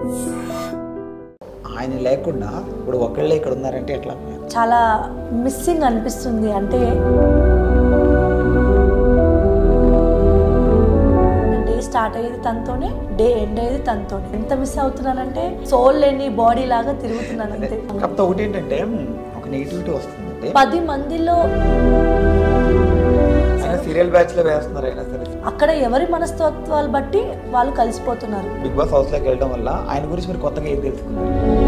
ఆయన లేకుండా ఇప్పుడు ఒకళ్ళే ఇక్కడ ఉన్నారంటే ఎట్లా చాలా మిస్సింగ్ అనిపిస్తుంది అంటే డే స్టార్ట్ అయ్యేది తనతోనే డే ఎండ్ అయ్యేది తనతోనే ఎంత మిస్ అవుతున్నానంటే సోల్ లేని బాడీ లాగా తిరుగుతున్నాను అంతే కాకపోతే ఒకటి ఏంటంటే ఒక నెగిటివిటీ వస్తుందంటే పది మందిలో ఆయన సీరియల్ బ్యాచ్ లో వేస్తున్నారు అయినా సరే అక్కడ ఎవరి మనస్తత్వాలు బట్టి వాళ్ళు కలిసిపోతున్నారు బిగ్ బాస్ హౌస్ లోకి వెళ్ళడం వల్ల ఆయన గురించి మీరు కొత్తగా ఏం తెలుసుకున్నారు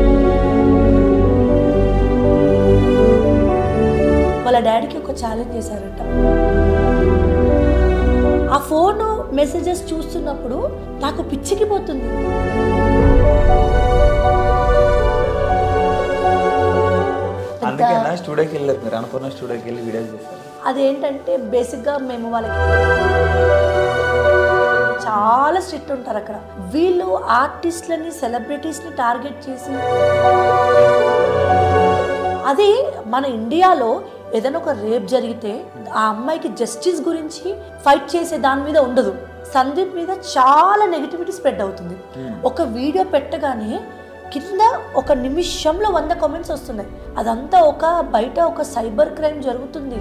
వాళ్ళ డాడీకి ఒక ఛాలెంజ్ చేశారట ఆ ఫోన్ మెసేజెస్ చూస్తున్నప్పుడు నాకు పిచ్చికిపోతుంది అందుకే నా స్టూడియోకి వెళ్ళారు మీరు అనుకున్న స్టూడియోకి వెళ్ళి వీడియోస్ చేస్తారు అదేంటంటే బేసిక్గా మేము వాళ్ళకి చాలా స్ట్రిక్ట్ ఉంటారు అక్కడ వీళ్ళు ఆర్టిస్ట్లని సెలబ్రిటీస్ని టార్గెట్ చేసి అది మన ఇండియాలో ఏదైనా ఒక రేప్ జరిగితే ఆ అమ్మాయికి జస్టిస్ గురించి ఫైట్ చేసే దాని మీద ఉండదు సందీప్ మీద చాలా నెగిటివిటీ స్ప్రెడ్ అవుతుంది ఒక వీడియో పెట్టగానే కింద ఒక నిమిషంలో వంద కామెంట్స్ వస్తున్నాయి అదంతా ఒక బయట ఒక సైబర్ క్రైమ్ జరుగుతుంది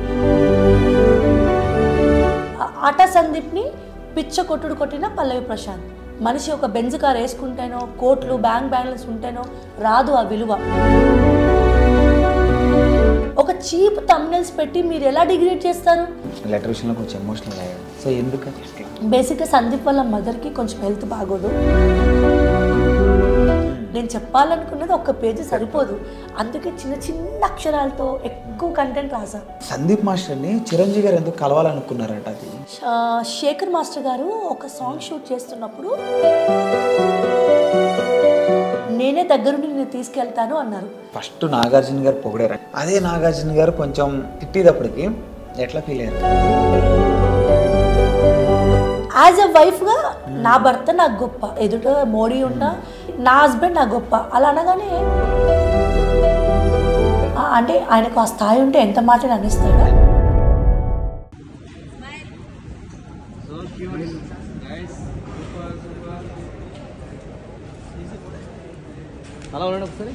ఆ- ఆట సందీప్ని పిచ్చ కొట్టుడు కొట్టిన పల్లవి ప్రశాంత్ మనిషి ఒక బెంజ్ కార్ వేసుకుంటేనో కోట్లు బ్యాంక్ బ్యాలెన్స్ ఉంటేనో రాదు ఆ విలువ ఒక చీప్ తమ్నెల్స్ పెట్టి మీరు ఎలా డిగ్రేడ్ చేస్తారు లెటర్ విషయంలో కొంచెం ఎమోషనల్ అయ్యాడు సో ఎందుకు అట్లా బేసిక్గా సందీప్ వాళ్ళ మదర్కి కొంచెం హెల్త్ బాగోదు నేను చెప్పాలనుకున్నది ఒక్క పేజీ సరిపోదు అందుకే చిన్న చిన్న అక్షరాలతో ఎక్కువ కంటెంట్ రాసా సందీప్ మాస్టర్ని చిరంజీవి గారు ఎందుకు కలవాలనుకున్నారట అది ఆ, శేఖర్ మాస్టర్ గారు ఒక సాంగ్ షూట్ చేస్తున్నప్పుడు నేనే దగ్గరుండి నేను తీసుకెళ్తాను అన్నారు ఫస్ట్ నాగార్జున గారు పొగిడారు అదే నాగార్జున గారు కొంచెం తిట్టేటప్పటికి ఎట్లా ఫీల్ అయ్యారు యాజ్ ఎ వైఫ్గా నా భర్త నాకు గొప్ప ఎదుట మోడీ ఉన్నా నా హస్బెండ్ నాకు గొప్ప అలా అనగానే ఆ, అంటే ఆయనకు ఆ స్థాయి ఉంటే ఎంత మాట అనిస్తాడా అలా ఉండండి ఒకసారి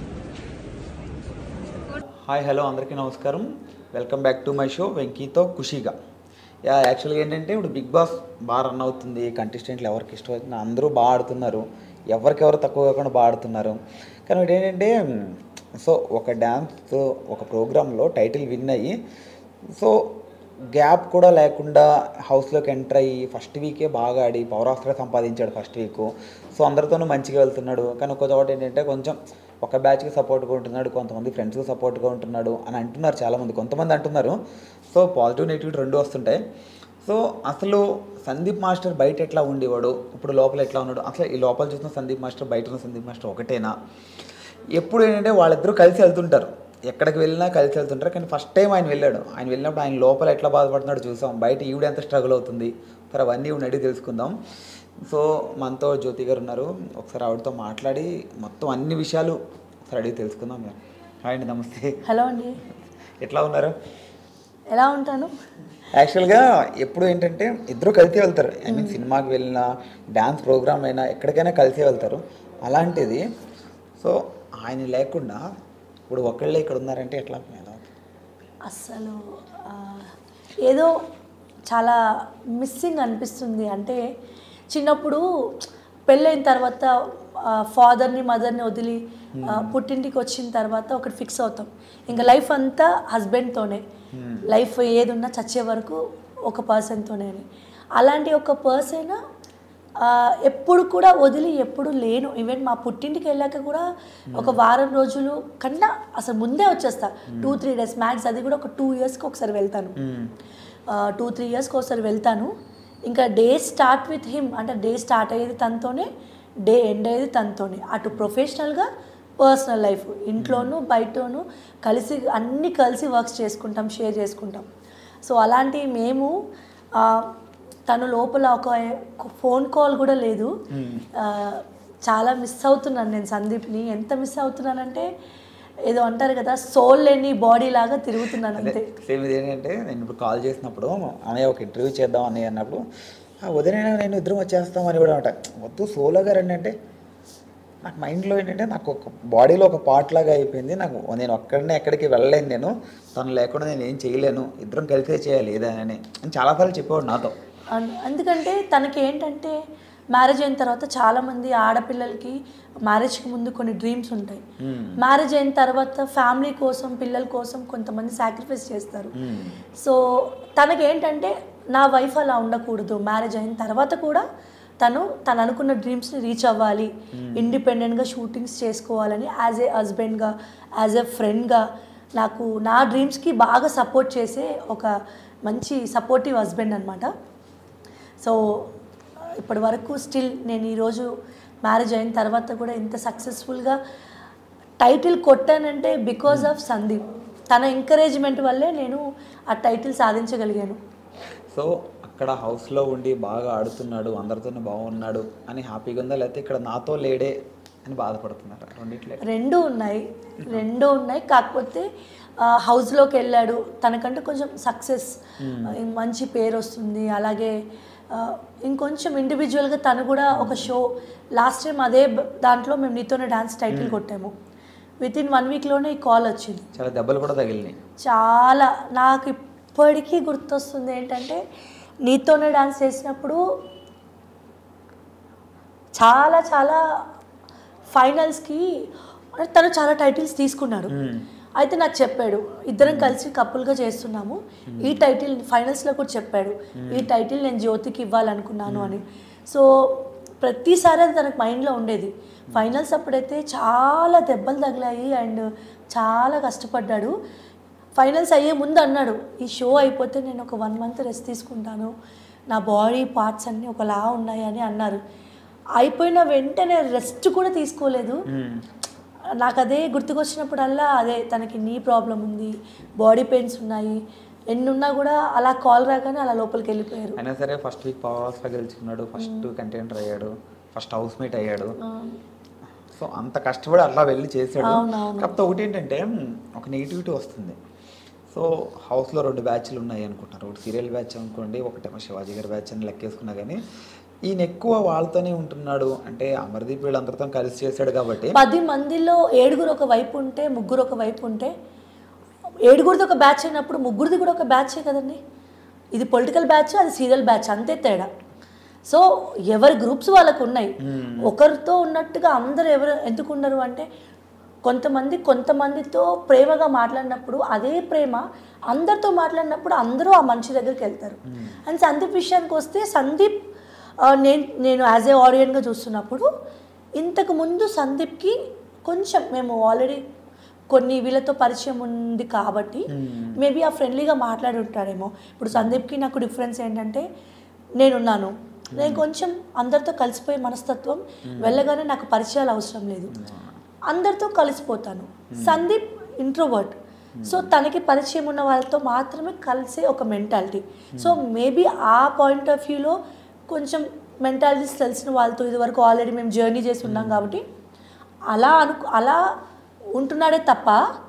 హాయ్ హలో అందరికీ నమస్కారం welcome back to my show వెంకీతో ఖుషీగా యా యాక్చువల్గా ఏంటంటే ఇప్పుడు బిగ్ బాస్ బాగా రన్ అవుతుంది కంటెస్టెంట్లు ఎవరికి ఇష్టమవుతుంది అందరూ బాగా ఆడుతున్నారు ఎవరికెవరు తక్కువ కాకుండా బాగా ఆడుతున్నారు కానీ ఒకటి ఏంటంటే సో ఒక డ్యాన్స్ ఒక ప్రోగ్రాంలో టైటిల్ విన్ అయ్యి సో గ్యాప్ కూడా లేకుండా హౌస్లోకి ఎంటర్ అయ్యి ఫస్ట్ వీకే బాగా ఆడి పౌరాస్త్ర సంపాదించాడు ఫస్ట్ వీక్ సో అందరితోనూ మంచిగా వెళ్తున్నాడు కానీ ఒక చోట ఏంటంటే కొంచెం ఒక బ్యాచ్కి సపోర్ట్గా ఉంటున్నాడు కొంతమంది ఫ్రెండ్స్కి సపోర్ట్గా ఉంటున్నాడు అని అంటున్నారు చాలామంది కొంతమంది అంటున్నారు సో పాజిటివ్ నెగిటివ్ రెండు వస్తుంటాయి సో అసలు సందీప్ మాస్టర్ బయట ఎట్లా ఉండేవాడు ఇప్పుడు లోపల ఎట్లా ఉన్నాడు అసలు ఈ లోపల చూసిన సందీప్ మాస్టర్ బయట ఉన్న సందీప్ మాస్టర్ ఒకటేనా ఎప్పుడు ఏంటంటే వాళ్ళిద్దరూ కలిసి వెళ్తుంటారు ఎక్కడికి వెళ్ళినా కలిసి వెళ్తుంటారు కానీ ఫస్ట్ టైం ఆయన వెళ్ళాడు ఆయన వెళ్ళినప్పుడు ఆయన లోపల ఎట్లా బాధపడుతున్నాడో చూసాం బయట ఈవిడ ఎంత స్ట్రగుల్ అవుతుంది మరి అవన్నీ ఈవిడ అడిగి తెలుసుకుందాం సో మనతో జ్యోతి గారు ఉన్నారు ఒకసారి ఆవిడతో మాట్లాడి మొత్తం అన్ని విషయాలు ఒకసారి అడిగి తెలుసుకుందాం మేము హాయ్ అండి నమస్తే హలో అండి ఎట్లా ఉన్నారు ఎలా ఉంటాను యాక్చువల్గా ఎప్పుడు ఏంటంటే ఇద్దరు కలిసి వెళ్తారు ఐ మీన్ సినిమాకి వెళ్ళినా డ్యాన్స్ ప్రోగ్రామ్ అయినా ఎక్కడికైనా కలిసి వెళ్తారు అలాంటిది సో ఆయన లేకుండా ఇప్పుడు ఒకళ్ళే ఇక్కడ ఉన్నారంటే ఎట్లా ఎలా అస్సలు ఆ, ఏదో చాలా మిస్సింగ్ అనిపిస్తుంది అంటే చిన్నప్పుడు పెళ్ళైన తర్వాత ఫాదర్ని మదర్ని వదిలి ఆ, పుట్టింటికి వచ్చిన తర్వాత ఒకటి ఫిక్స్ అవుతాం ఇంకా లైఫ్ అంతా హస్బెండ్తోనే లైఫ్ ఏది ఉన్నా చచ్చే వరకు ఒక పర్సన్తోనే అని అలాంటి ఒక పర్సన్ ఎప్పుడు కూడా వదిలి ఎప్పుడు లేను ఈవెన్ మా పుట్టింటికి వెళ్ళాక కూడా ఒక వారం రోజులు కన్నా అసలు ముందే వచ్చేస్తా టూ త్రీ డేస్ మ్యాక్స్ అది కూడా ఒక టూ ఇయర్స్కి ఒకసారి వెళ్తాను టూ త్రీ ఇయర్స్కి ఒకసారి వెళ్తాను ఇంకా డే స్టార్ట్ విత్ హిమ్ అంటే డే స్టార్ట్ అయ్యేది తనతోనే డే ఎండ్ అయ్యేది తనతోనే అటు ప్రొఫెషనల్గా పర్సనల్ లైఫ్ ఇంట్లోనూ బయటను కలిసి అన్నీ కలిసి వర్క్స్ చేసుకుంటాం షేర్ చేసుకుంటాం సో అలాంటి మేము ఆ, తను లోపల ఒక ఫోన్ కాల్ కూడా లేదు ఆ, చాలా మిస్ అవుతున్నాను నేను సందీప్ని ఎంత మిస్ అవుతున్నానంటే ఏదో అంటారు కదా సోల్ లేని బాడీ లాగా తిరుగుతున్నాను అంతే సేమ్ ఇది ఏంటంటే నేను ఇప్పుడు కాల్ చేసినప్పుడు అన్నయ్య ఒక ఇంటర్వ్యూ చేద్దాం అన్నయ్య అన్నప్పుడు "ఆ, వదిన నేను ఇద్దరం వచ్చేస్తాం అని కూడా అంట వద్దు సోలోగా రండి అంటే నాకు మైండ్లో ఏంటంటే నాకు ఒక బాడీలో ఒక పార్ట్ లాగా అయిపోయింది నాకు నేను ఒక్కడనే ఎక్కడికి వెళ్ళలేను నేను తను లేకుండా నేను ఏం చేయలేను ఇద్దరం కలిసే చేయాలి ఏదైనా అని అని చాలాసార్లు చెప్పేవాడు నాతో అన్- ఎందుకంటే తనకి ఏంటంటే మ్యారేజ్ అయిన తర్వాత చాలామంది ఆడపిల్లలకి మ్యారేజ్కి ముందు కొన్ని డ్రీమ్స్ ఉంటాయి మ్యారేజ్ అయిన తర్వాత ఫ్యామిలీ కోసం పిల్లల కోసం కొంతమంది సాక్రిఫైస్ చేస్తారు మ్మ్. సో తనకి ఏంటంటే నా వైఫ్ అలా ఉండకూడదు మ్యారేజ్ అయిన తర్వాత కూడా తను తను అనుకున్న డ్రీమ్స్ని రీచ్ అవ్వాలి ఇండిపెండెంట్గా షూటింగ్స్ చేసుకోవాలని యాజ్ ఏ హస్బెండ్గా యాజ్ ఏ ఫ్రెండ్గా నాకు నా డ్రీమ్స్కి బాగా సపోర్ట్ చేసే ఒక మంచి సపోర్టివ్ హస్బెండ్ అనమాట సో ఇప్పటి వరకు స్టిల్ నేను ఈరోజు మ్యారేజ్ అయిన తర్వాత కూడా ఇంత సక్సెస్ఫుల్గా టైటిల్ కొట్టానంటే బికాజ్ ఆఫ్ సందీప్ తన ఎంకరేజ్మెంట్ వల్లే నేను ఆ టైటిల్ సాధించగలిగాను సో అక్కడ హౌస్లో ఉండి బాగా ఆడుతున్నాడు అందరితోనే బాగున్నాడు అని హ్యాపీగా ఉందా లేకపోతే ఇక్కడ నాతో లేడే అని బాధపడుతున్నారు రెండిట్లే రెండు ఉన్నాయి రెండు ఉన్నాయి కాకపోతే ఆ, హౌస్లోకి వెళ్ళాడు తనకంటే కొంచెం సక్సెస్ మంచి పేరు వస్తుంది అలాగే ఆ, ఇంకొంచెం ఇండివిజువల్గా తను కూడా ఒక షో లాస్ట్ టైం అదే బ- దాంట్లో మేము నీతోనే డాన్స్ టైటిల్ కొట్టాము విత్ ఇన్ వన్ వీక్లోనే ఈ కాల్ వచ్చింది చాలా దెబ్బలు కూడా తగిలినాయి చాలా నాకు ఇప్పటికీ గుర్తొస్తుంది ఏంటంటే నీతోనే డాన్స్ చేసినప్పుడు చాలా చాలా ఫైనల్స్కి తను చాలా టైటిల్స్ తీసుకున్నాడు అయితే నాకు చెప్పాడు ఇద్దరం కలిసి కప్పుల్గా చేస్తున్నాము ఈ టైటిల్ ఫైనల్స్లో కూడా చెప్పాడు ఈ టైటిల్ నేను జ్యోతికి ఇవ్వాలనుకున్నాను అని సో ప్రతిసారి అది తనకు మైండ్లో ఉండేది ఫైనల్స్ అప్పుడైతే చాలా దెబ్బలు తగిలాయి అండ్ చాలా కష్టపడ్డాడు ఫైనల్స్ అయ్యే ముందు అన్నాడు ఈ షో అయిపోతే నేను ఒక వన్ మంత్ రెస్ట్ తీసుకుంటాను నా బాడీ పార్ట్స్ అన్నీ ఒకలా ఉన్నాయి అని అన్నారు అయిపోయిన వెంటనే రెస్ట్ కూడా తీసుకోలేదు నాకు అదే గుర్తుకొచ్చినప్పుడల్లా అదే తనకి నీ ప్రాబ్లం ఉంది బాడీ పెయిన్స్ ఉన్నాయి ఎన్ని ఉన్నా కూడా అలా కాల్ రాగానే అలా లోపలికి వెళ్ళిపోయారు అయినా సరే ఫస్ట్ వీక్ పవర్ హౌస్లో గెలుచుకున్నాడు ఫస్ట్ కంటెంటర్ అయ్యాడు ఫస్ట్ హౌస్ మేట్ అయ్యాడు సో అంత కష్టపడి అలా వెళ్ళి చేశాడు అవునవును. కాకపోతే ఒకటి ఏంటంటే ఒక నెగిటివిటీ వస్తుంది సో హౌస్లో రెండు బ్యాచ్లు ఉన్నాయి అనుకుంటున్నారు ఒకటి సీరియల్ బ్యాచ్ అనుకోండి ఒకటేమో శివాజీ గారి బ్యాచ్ అని లెక్కేసుకున్నా కానీ ఈయన ఎక్కువ వాళ్ళతోనే ఉంటున్నాడు అంటే అమర్దీప్ వీళ్ళందరితో కలిసి చేశాడు కాబట్టి పది మందిలో ఏడుగురు ఒక వైపు ఉంటే ముగ్గురు ఒక వైపు ఉంటే ఏడుగురిది ఒక బ్యాచ్ అయినప్పుడు ముగ్గురిది కూడా ఒక బ్యాచే కదండి ఇది పొలిటికల్ బ్యాచ్ అది సీరియల్ బ్యాచ్ అంతే తేడా సో ఎవరి గ్రూప్స్ వాళ్ళకు ఉన్నాయి ఒకరితో ఉన్నట్టుగా అందరూ ఎవరు ఎందుకు ఉండరు అంటే కొంతమంది కొంతమందితో ప్రేమగా మాట్లాడినప్పుడు అదే ప్రేమ అందరితో మాట్లాడినప్పుడు అందరూ ఆ మనిషి దగ్గరికి వెళ్తారు అండ్ సందీప్ విషయానికి వస్తే సందీప్ ఆ, నేను నేను యాజ్ ఏ ఆడియన్గా చూస్తున్నప్పుడు ఇంతకు ముందు సందీప్కి కొంచెం మేము ఆల్రెడీ కొన్ని వీళ్ళతో పరిచయం ఉంది కాబట్టి మేబీ ఆ ఫ్రెండ్లీగా మాట్లాడి ఉంటాడేమో ఇప్పుడు సందీప్కి నాకు డిఫరెన్స్ ఏంటంటే నేనున్నాను నేను కొంచెం అందరితో కలిసిపోయే మనస్తత్వం వెళ్ళగానే నాకు పరిచయాలు అవసరం లేదు అందరితో కలిసిపోతాను సందీప్ ఇంట్రోవర్ట్ సో తనకి పరిచయం ఉన్న వాళ్ళతో మాత్రమే కలిసే ఒక మెంటాలిటీ సో మేబీ ఆ పాయింట్ ఆఫ్ వ్యూలో కొంచెం మెంటాలిటీస్ తెలిసిన వాళ్ళతో ఇదివరకు ఆల్రెడీ మేము జర్నీ చేసి ఉన్నాం కాబట్టి అలా అను అలా ఉంటున్నాడే తప్ప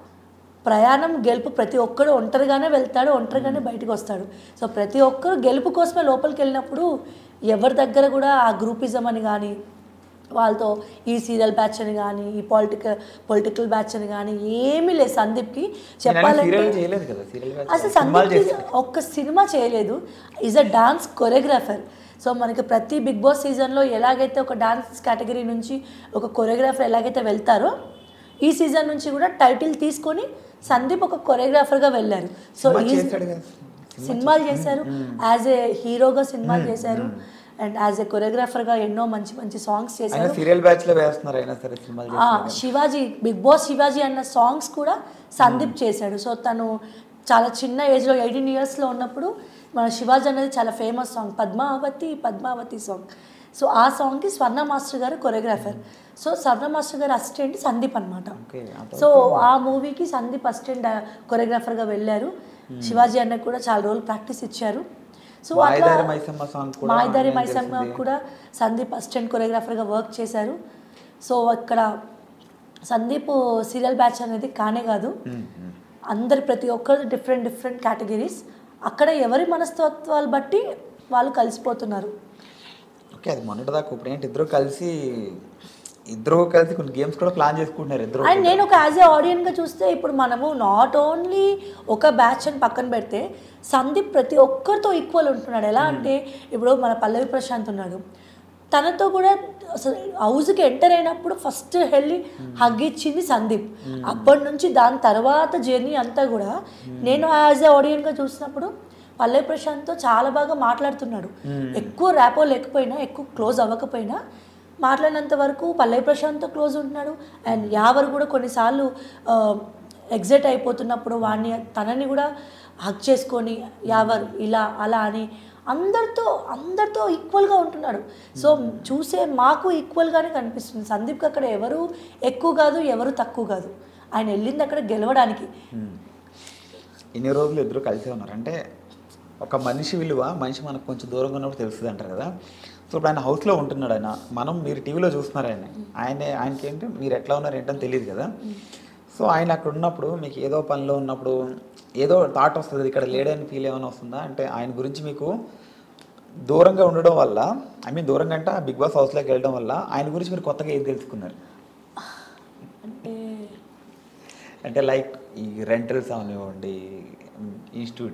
ప్రయాణం గెలుపు ప్రతి ఒక్కరు ఒంటరిగానే వెళ్తాడు ఒంటరిగానే బయటకు వస్తాడు సో ప్రతి ఒక్కరు గెలుపు కోసమే లోపలికి వెళ్ళినప్పుడు ఎవరి దగ్గర కూడా ఆ గ్రూపిజం అని కానీ వాళ్ళతో ఈ సీరియల్ బ్యాచ్ అని కానీ ఈ పొలిటికల్ పొలిటికల్ బ్యాచ్ అని కానీ ఏమీ లేదు సందీప్కి చెప్పాలంటే సీరియల్ చేయలేదు కదా సీరియల్ అసలు సినిమాలు సందీప్ చేశాడు ఒక్క సినిమా చేయలేదు is a dance choreographer so మనకి ప్రతి బిగ్ బాస్ సీజన్లో ఎలాగైతే ఒక డాన్స్ కేటగిరీ నుంచి ఒక కొరియోగ్రాఫర్ ఎలాగైతే వెళ్తారో ఈ సీజన్ నుంచి కూడా టైటిల్ తీసుకొని సందీప్ ఒక కొరియోగ్రాఫర్గా వెళ్ళారు సో సినిమా ఈ చేశాడు కదా సినిమాలు చేశారు యాజ్ ఏ హీరోగా సినిమాలు చేశారు అండ్ యాజ్ ఏ కొరియోగ్రాఫర్గా ఎన్నో మంచి మంచి సాంగ్స్ అయినా చేశారు సీరియల్ బ్యాచ్ లో వేస్తున్నారు అయినా సరే సినిమాలు ఆ, చేస్తున్నారు శివాజీ బిగ్ బాస్ శివాజీ అన్న సాంగ్స్ కూడా సందీప్ చేశాడు సో తను చాలా చిన్న ఏజ్లో ఎయిటీన్ ఇయర్స్లో ఉన్నప్పుడు మన శివాజీ అనేది చాలా famous song Padmavathi Padmavathi song so ఆ సాంగ్కి Swarna master garu choreographer so Swarna master garu assistant Sandeep అనమాట ఓకే సో ఆ మూవీకి సందీప్ అసిస్టెంట్ కొరియోగ్రాఫర్గా వెళ్ళారు శివాజీ అన్నకు కూడా చాలా రోజులు ప్రాక్టీస్ ఇచ్చారు సో అట్లా మాయదారి మైసమ్మ సాంగ్ కూడా మాయదారి నేను మైసమ్మ చేసింది. కూడా సందీప్ అసిస్టెంట్ కొరియోగ్రాఫర్గా వర్క్ చేశారు సో ఇక్కడ సందీప్ సీరియల్ బ్యాచ్ అనేది కానే కాదు ఉమ్, ఉమ్. అందరు ప్రతి ఒక్కరు డిఫరెంట్ డిఫరెంట్ కేటగిరీస్ అక్కడ ఎవరి మనస్తత్వాలు బట్టి వాళ్ళు కలిసిపోతున్నారు ఓకే అది మొన్నటిదాకా ఇప్పుడు ఏంటి ఇద్దరు కలిసి ఇద్దరు కలిసి కొన్ని గేమ్స్ కూడా ప్లాన్ చేసుకుంటున్నారు ఇద్దరు అండ్ నేను ఒక యాజ్ ఏ ఆడియన్గా చూస్తే ఇప్పుడు మనము నాట్ ఓన్లీ ఒక బ్యాచ్ అని పక్కన పెడితే సందీప్ ప్రతి ఒక్కరితో ఈక్వల్ ఉంటున్నాడు ఎలా అంటే ఇప్పుడు మన పల్లవి ప్రశాంత్ ఉన్నాడు తనతో కూడా అసలు హౌస్కి ఎంటర్ అయినప్పుడు ఫస్ట్ వెళ్ళి హగ్ ఇచ్చింది సందీప్ అప్పటి నుంచి దాని తర్వాత జర్నీ అంతా కూడా నేను యాజ్ ఏ ఆడియన్గా చూసినప్పుడు పల్లవి ప్రశాంత్తో చాలా బాగా మాట్లాడుతున్నాడు ఎక్కువ ర్యాపో లేకపోయినా ఎక్కువ క్లోజ్ అవ్వకపోయినా మాట్లాడినంత వరకు పల్లవి ప్రశాంత్తో క్లోజ్ ఉంటున్నాడు అండ్ యావర్ కూడా కొన్నిసార్లు ఎగ్జైట్ అయిపోతున్నప్పుడు వాడిని తనని కూడా హక్ చేసుకొని యావర్ ఇలా అలా అని అందరితో అందరితో ఈక్వల్గా ఉంటున్నాడు సో చూసే మాకు ఈక్వల్గానే కనిపిస్తుంది సందీప్కి అక్కడ ఎవరు ఎక్కువ కాదు ఎవరు తక్కువ కాదు ఆయన వెళ్ళింది అక్కడ గెలవడానికి మ్మ్. ఇన్ని రోజులు ఇద్దరు కలిసే ఉన్నారు అంటే ఒక మనిషి విలువ మనిషి మనకు కొంచెం దూరంగా ఉన్నప్పుడు తెలుస్తుంది అంటారు కదా సో ఇప్పుడు ఆయన హౌస్లో ఉంటున్నాడు ఆయన మనం మీరు టీవీలో చూస్తున్నారు ఆయన ఆయన ఆయనకి ఏంటి మీరు ఎట్లా ఉన్నారు ఏంటని తెలియదు కదా సో ఆయన అక్కడ ఉన్నప్పుడు మీకు ఏదో పనిలో ఉన్నప్పుడు ఏదో థాట్ వస్తుంది ఇక్కడ లేడని ఫీల్ ఏమైనా వస్తుందా అంటే ఆయన గురించి మీకు దూరంగా ఉండడం వల్ల ఐ మీన్ దూరంగా అంటే బిగ్ బాస్ హౌస్లోకి వెళ్ళడం వల్ల ఆయన గురించి మీరు కొత్తగా ఏం తెలుసుకున్నారు అంటే అంటే లైక్ ఈ రెంటల్స్ అవనివ్వండి ఇన్స్టిట్యూట్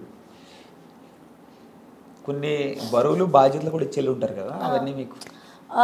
కొన్ని బరువులు బాధ్యతలు కూడా ఇచ్చేళ్ళు ఉంటారు కదా అవన్నీ మీకు ఆ,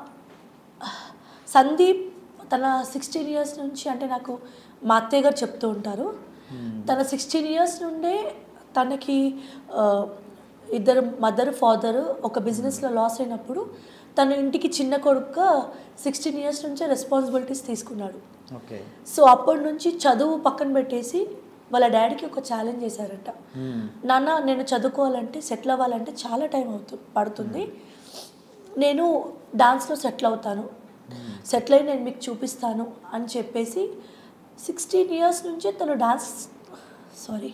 సందీప్ తన సిక్స్టీన్ ఇయర్స్ నుంచి అంటే నాకు మా అత్తయ్య గారు చెప్తూ ఉంటారు తన సిక్స్టీన్ ఇయర్స్ నుండే తనకి ఆ, ఇద్దరు మదర్ ఫాదర్ ఒక బిజినెస్లో లాస్ అయినప్పుడు తన ఇంటికి చిన్న కొడుకుగా సిక్స్టీన్ ఇయర్స్ నుంచే రెస్పాన్సిబిలిటీస్ తీసుకున్నాడు ఓకే సో అప్పటి నుంచి చదువు పక్కన పెట్టేసి వాళ్ళ డాడీకి ఒక ఛాలెంజ్ చేశారట నాన్న నేను చదువుకోవాలంటే సెటిల్ అవ్వాలంటే చాలా టైం అవుతుంది పడుతుంది నేను డాన్స్లో సెటిల్ అవుతాను సెటిల్ అయి నేను మీకు చూపిస్తాను అని చెప్పేసి సిక్స్టీన్ ఇయర్స్ నుంచే తను డాన్స్ సారీ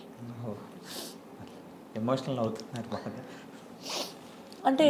ఎమోషనల్ అవుతున్నారు బాగా అంటే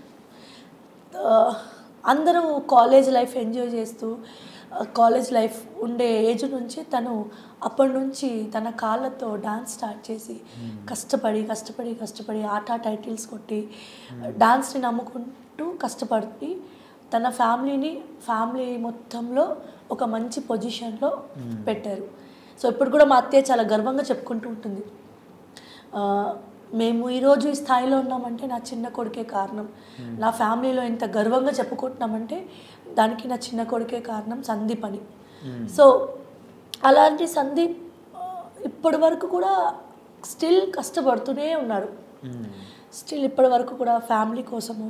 ఆ, అందరూ కాలేజ్ లైఫ్ ఎంజాయ్ చేస్తూ కాలేజ్ లైఫ్ ఉండే ఏజ్ నుంచి తను అప్పటి నుంచి తన కాళ్ళతో డాన్స్ స్టార్ట్ చేసి కష్టపడి కష్టపడి కష్టపడి ఆట టైటిల్స్ కొట్టి డాన్స్ని నమ్ముకుంటూ కష్టపడి తన ఫ్యామిలీని ఫ్యామిలీ మొత్తంలో ఒక మంచి పొజిషన్లో పెట్టారు సో ఇప్పుడు కూడా మా అత్తయ్య చాలా గర్వంగా చెప్పుకుంటూ ఉంటుంది ఆ, మేము ఈరోజు ఈ స్థాయిలో ఉన్నామంటే నా చిన్న కొడుకే కారణం నా ఫ్యామిలీలో ఇంత గర్వంగా చెప్పుకుంటున్నామంటే దానికి నా చిన్న కొడుకే కారణం సందీప్ అని సో అలాంటి సందీప్ ఆ, ఇప్పటి వరకు కూడా స్టిల్ కష్టపడుతూనే ఉన్నాడు స్టిల్ ఇప్పటి వరకు కూడా ఫ్యామిలీ కోసము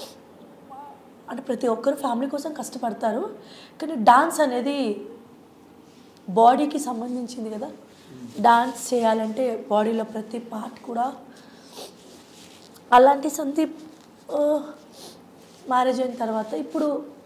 అంటే ప్రతి ఒక్కరు ఫ్యామిలీ కోసం కష్టపడతారు కానీ డాన్స్ అనేది బాడీకి సంబంధించింది కదా డాన్స్ చేయాలంటే బాడీలో ప్రతి పార్ట్ కూడా అలాంటి సందీప్ మ్యారేజ్ అయిన తర్వాత ఇప్పుడు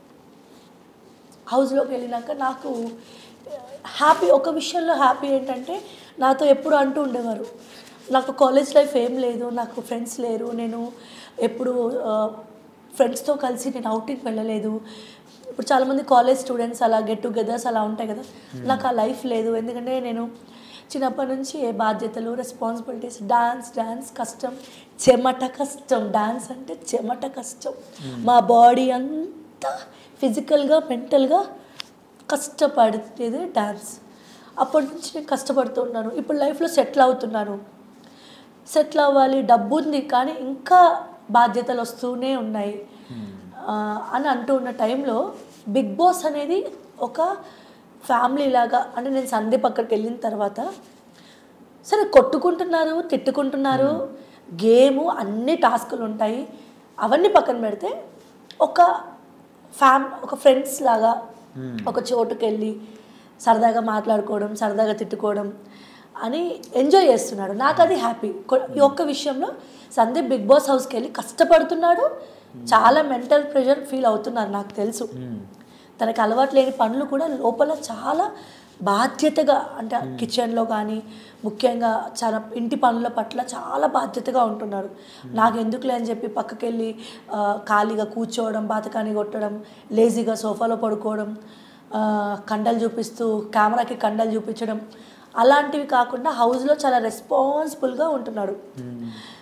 హౌస్లోకి వెళ్ళినాక నాకు హ్యాపీ ఒక విషయంలో హ్యాపీ ఏంటంటే నాతో ఎప్పుడు అంటూ ఉండేవారు నాకు కాలేజ్ లైఫ్ ఏం లేదు నాకు ఫ్రెండ్స్ లేరు నేను ఎప్పుడు ఫ్రెండ్స్తో కలిసి నేను అవుటింగ్ వెళ్ళలేదు ఇప్పుడు చాలామంది కాలేజ్ స్టూడెంట్స్ అలా గెట్ టుగెదర్స్ అలా ఉంటాయి కదా నాకు ఆ లైఫ్ లేదు ఎందుకంటే నేను చిన్నప్పటి నుంచి ఏ బాధ్యతలు రెస్పాన్సిబిలిటీస్ డాన్స్ డాన్స్ కష్టం చెమట కష్టం డాన్స్ అంటే చెమట కష్టం మా బాడీ అంతా ఫిజికల్గా మెంటల్గా కష్టపడేది డాన్స్ అప్పటి నుంచి నేను కష్టపడుతున్నాను ఇప్పుడు లైఫ్లో సెటిల్ అవుతున్నాను సెటిల్ అవ్వాలి డబ్బు ఉంది కానీ ఇంకా బాధ్యతలు వస్తూనే ఉన్నాయి ఆ, అని అంటూ ఉన్న టైంలో బిగ్ బాస్ అనేది ఒక ఫ్యామిలీ లాగా అంటే నేను సందీప్ అక్కడికి వెళ్ళిన తర్వాత సరే కొట్టుకుంటున్నారు తిట్టుకుంటున్నారు గేము అన్ని టాస్కులు ఉంటాయి అవన్నీ పక్కన పెడితే ఒక ఫ్యామ్ ఒక ఫ్రెండ్స్ లాగా ఒక చోటుకి వెళ్ళి సరదాగా మాట్లాడుకోవడం సరదాగా తిట్టుకోవడం అని ఎంజాయ్ చేస్తున్నాడు నాకు అది హ్యాపీ ఈ ఒక్క విషయంలో సందీప్ బిగ్ బాస్ హౌస్కి వెళ్ళి కష్టపడుతున్నాడు చాలా మెంటల్ ప్రెషర్ ఫీల్ అవుతున్నారు నాకు తెలుసు తనకి అలవాటు లేని పనులు కూడా లోపల చాలా బాధ్యతగా అంటే కిచెన్లో కానీ ముఖ్యంగా చాలా ఇంటి పనుల పట్ల చాలా బాధ్యతగా ఉంటున్నాడు నాకు ఎందుకులే అని చెప్పి పక్కకెళ్ళి ఆ, ఖాళీగా కూర్చోవడం బాతకాని కొట్టడం లేజీగా సోఫాలో పడుకోవడం ఆ, కండలు చూపిస్తూ కెమెరాకి కండలు చూపించడం అలాంటివి కాకుండా హౌస్లో చాలా రెస్పాన్సిబుల్గా ఉంటున్నాడు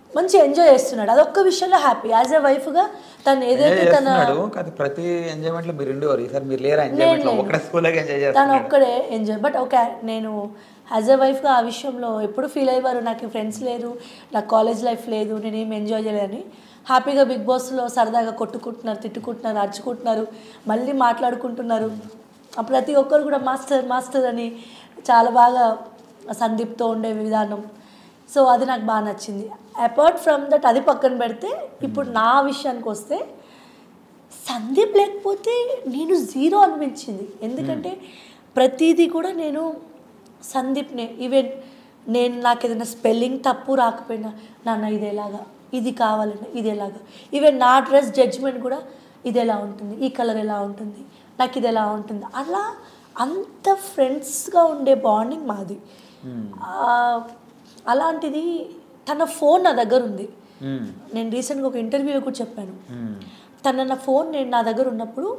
మంచి ఎంజాయ్ చేస్తున్నాడు అదొక్క విషయంలో హ్యాపీ యాజ్ ఎ వైఫ్గా తను ఏదైతే తన చేస్తున్నాడు కాదు ప్రతి ఎంజాయ్మెంట్ లో మీరు ఉండేవారు ఈసారి మీరు లేరా ఎంజాయ్మెంట్ లో నేను- ఒకటే స్కూల్ ఎంజాయ్ తను చేస్తున్నాడు ఒక్కడే ఎంజాయ్ బట్ ఓకే నేను యాజ్ ఎ వైఫ్గా ఆ విషయంలో ఎప్పుడు ఫీల్ అయ్యేవారు నాకు ఫ్రెండ్స్ లేరు నాకు కాలేజ్ లైఫ్ లేదు నేను ఏం ఎంజాయ్ చేయలేదని హ్యాపీగా బిగ్ బాస్లో సరదాగా కొట్టుకుంటున్నారు తిట్టుకుంటున్నారు అరుచుకుంటున్నారు మళ్ళీ మాట్లాడుకుంటున్నారు ఆ ప్రతి ఒక్కరు కూడా మాస్టర్ మాస్టర్ అని చాలా బాగా సందీప్తో ఉండే విధానం సో అది నాకు బాగా నచ్చింది అపార్ట్ ఫ్రమ్ దట్ అది పక్కన పెడితే ఇప్పుడు నా విషయానికి వస్తే సందీప్ లేకపోతే నేను జీరో అనిపించింది ఎందుకంటే ప్రతిదీ కూడా నేను సందీప్నే ఈవెన్ నేను నాకు ఏదైనా స్పెల్లింగ్ తప్పు రాకపోయినా నాన్న ఇది ఎలాగా ఇది కావాలన్నా ఇది ఎలాగా ఈవెన్ నా డ్రెస్ జడ్జ్మెంట్ కూడా ఇది ఎలా ఉంటుంది ఈ కలర్ ఎలా ఉంటుంది నాకు ఇది ఎలా ఉంటుంది అలా అంత ఫ్రెండ్స్గా ఉండే బాండింగ్ మాది ఆ, అలాంటిది తన ఫోన్ నా దగ్గర ఉంది మ్మ్. నేను రీసెంట్గా ఒక ఇంటర్వ్యూలో కూడా చెప్పాను మ్మ్. తన నా ఫోన్ నేను నా దగ్గర ఉన్నప్పుడు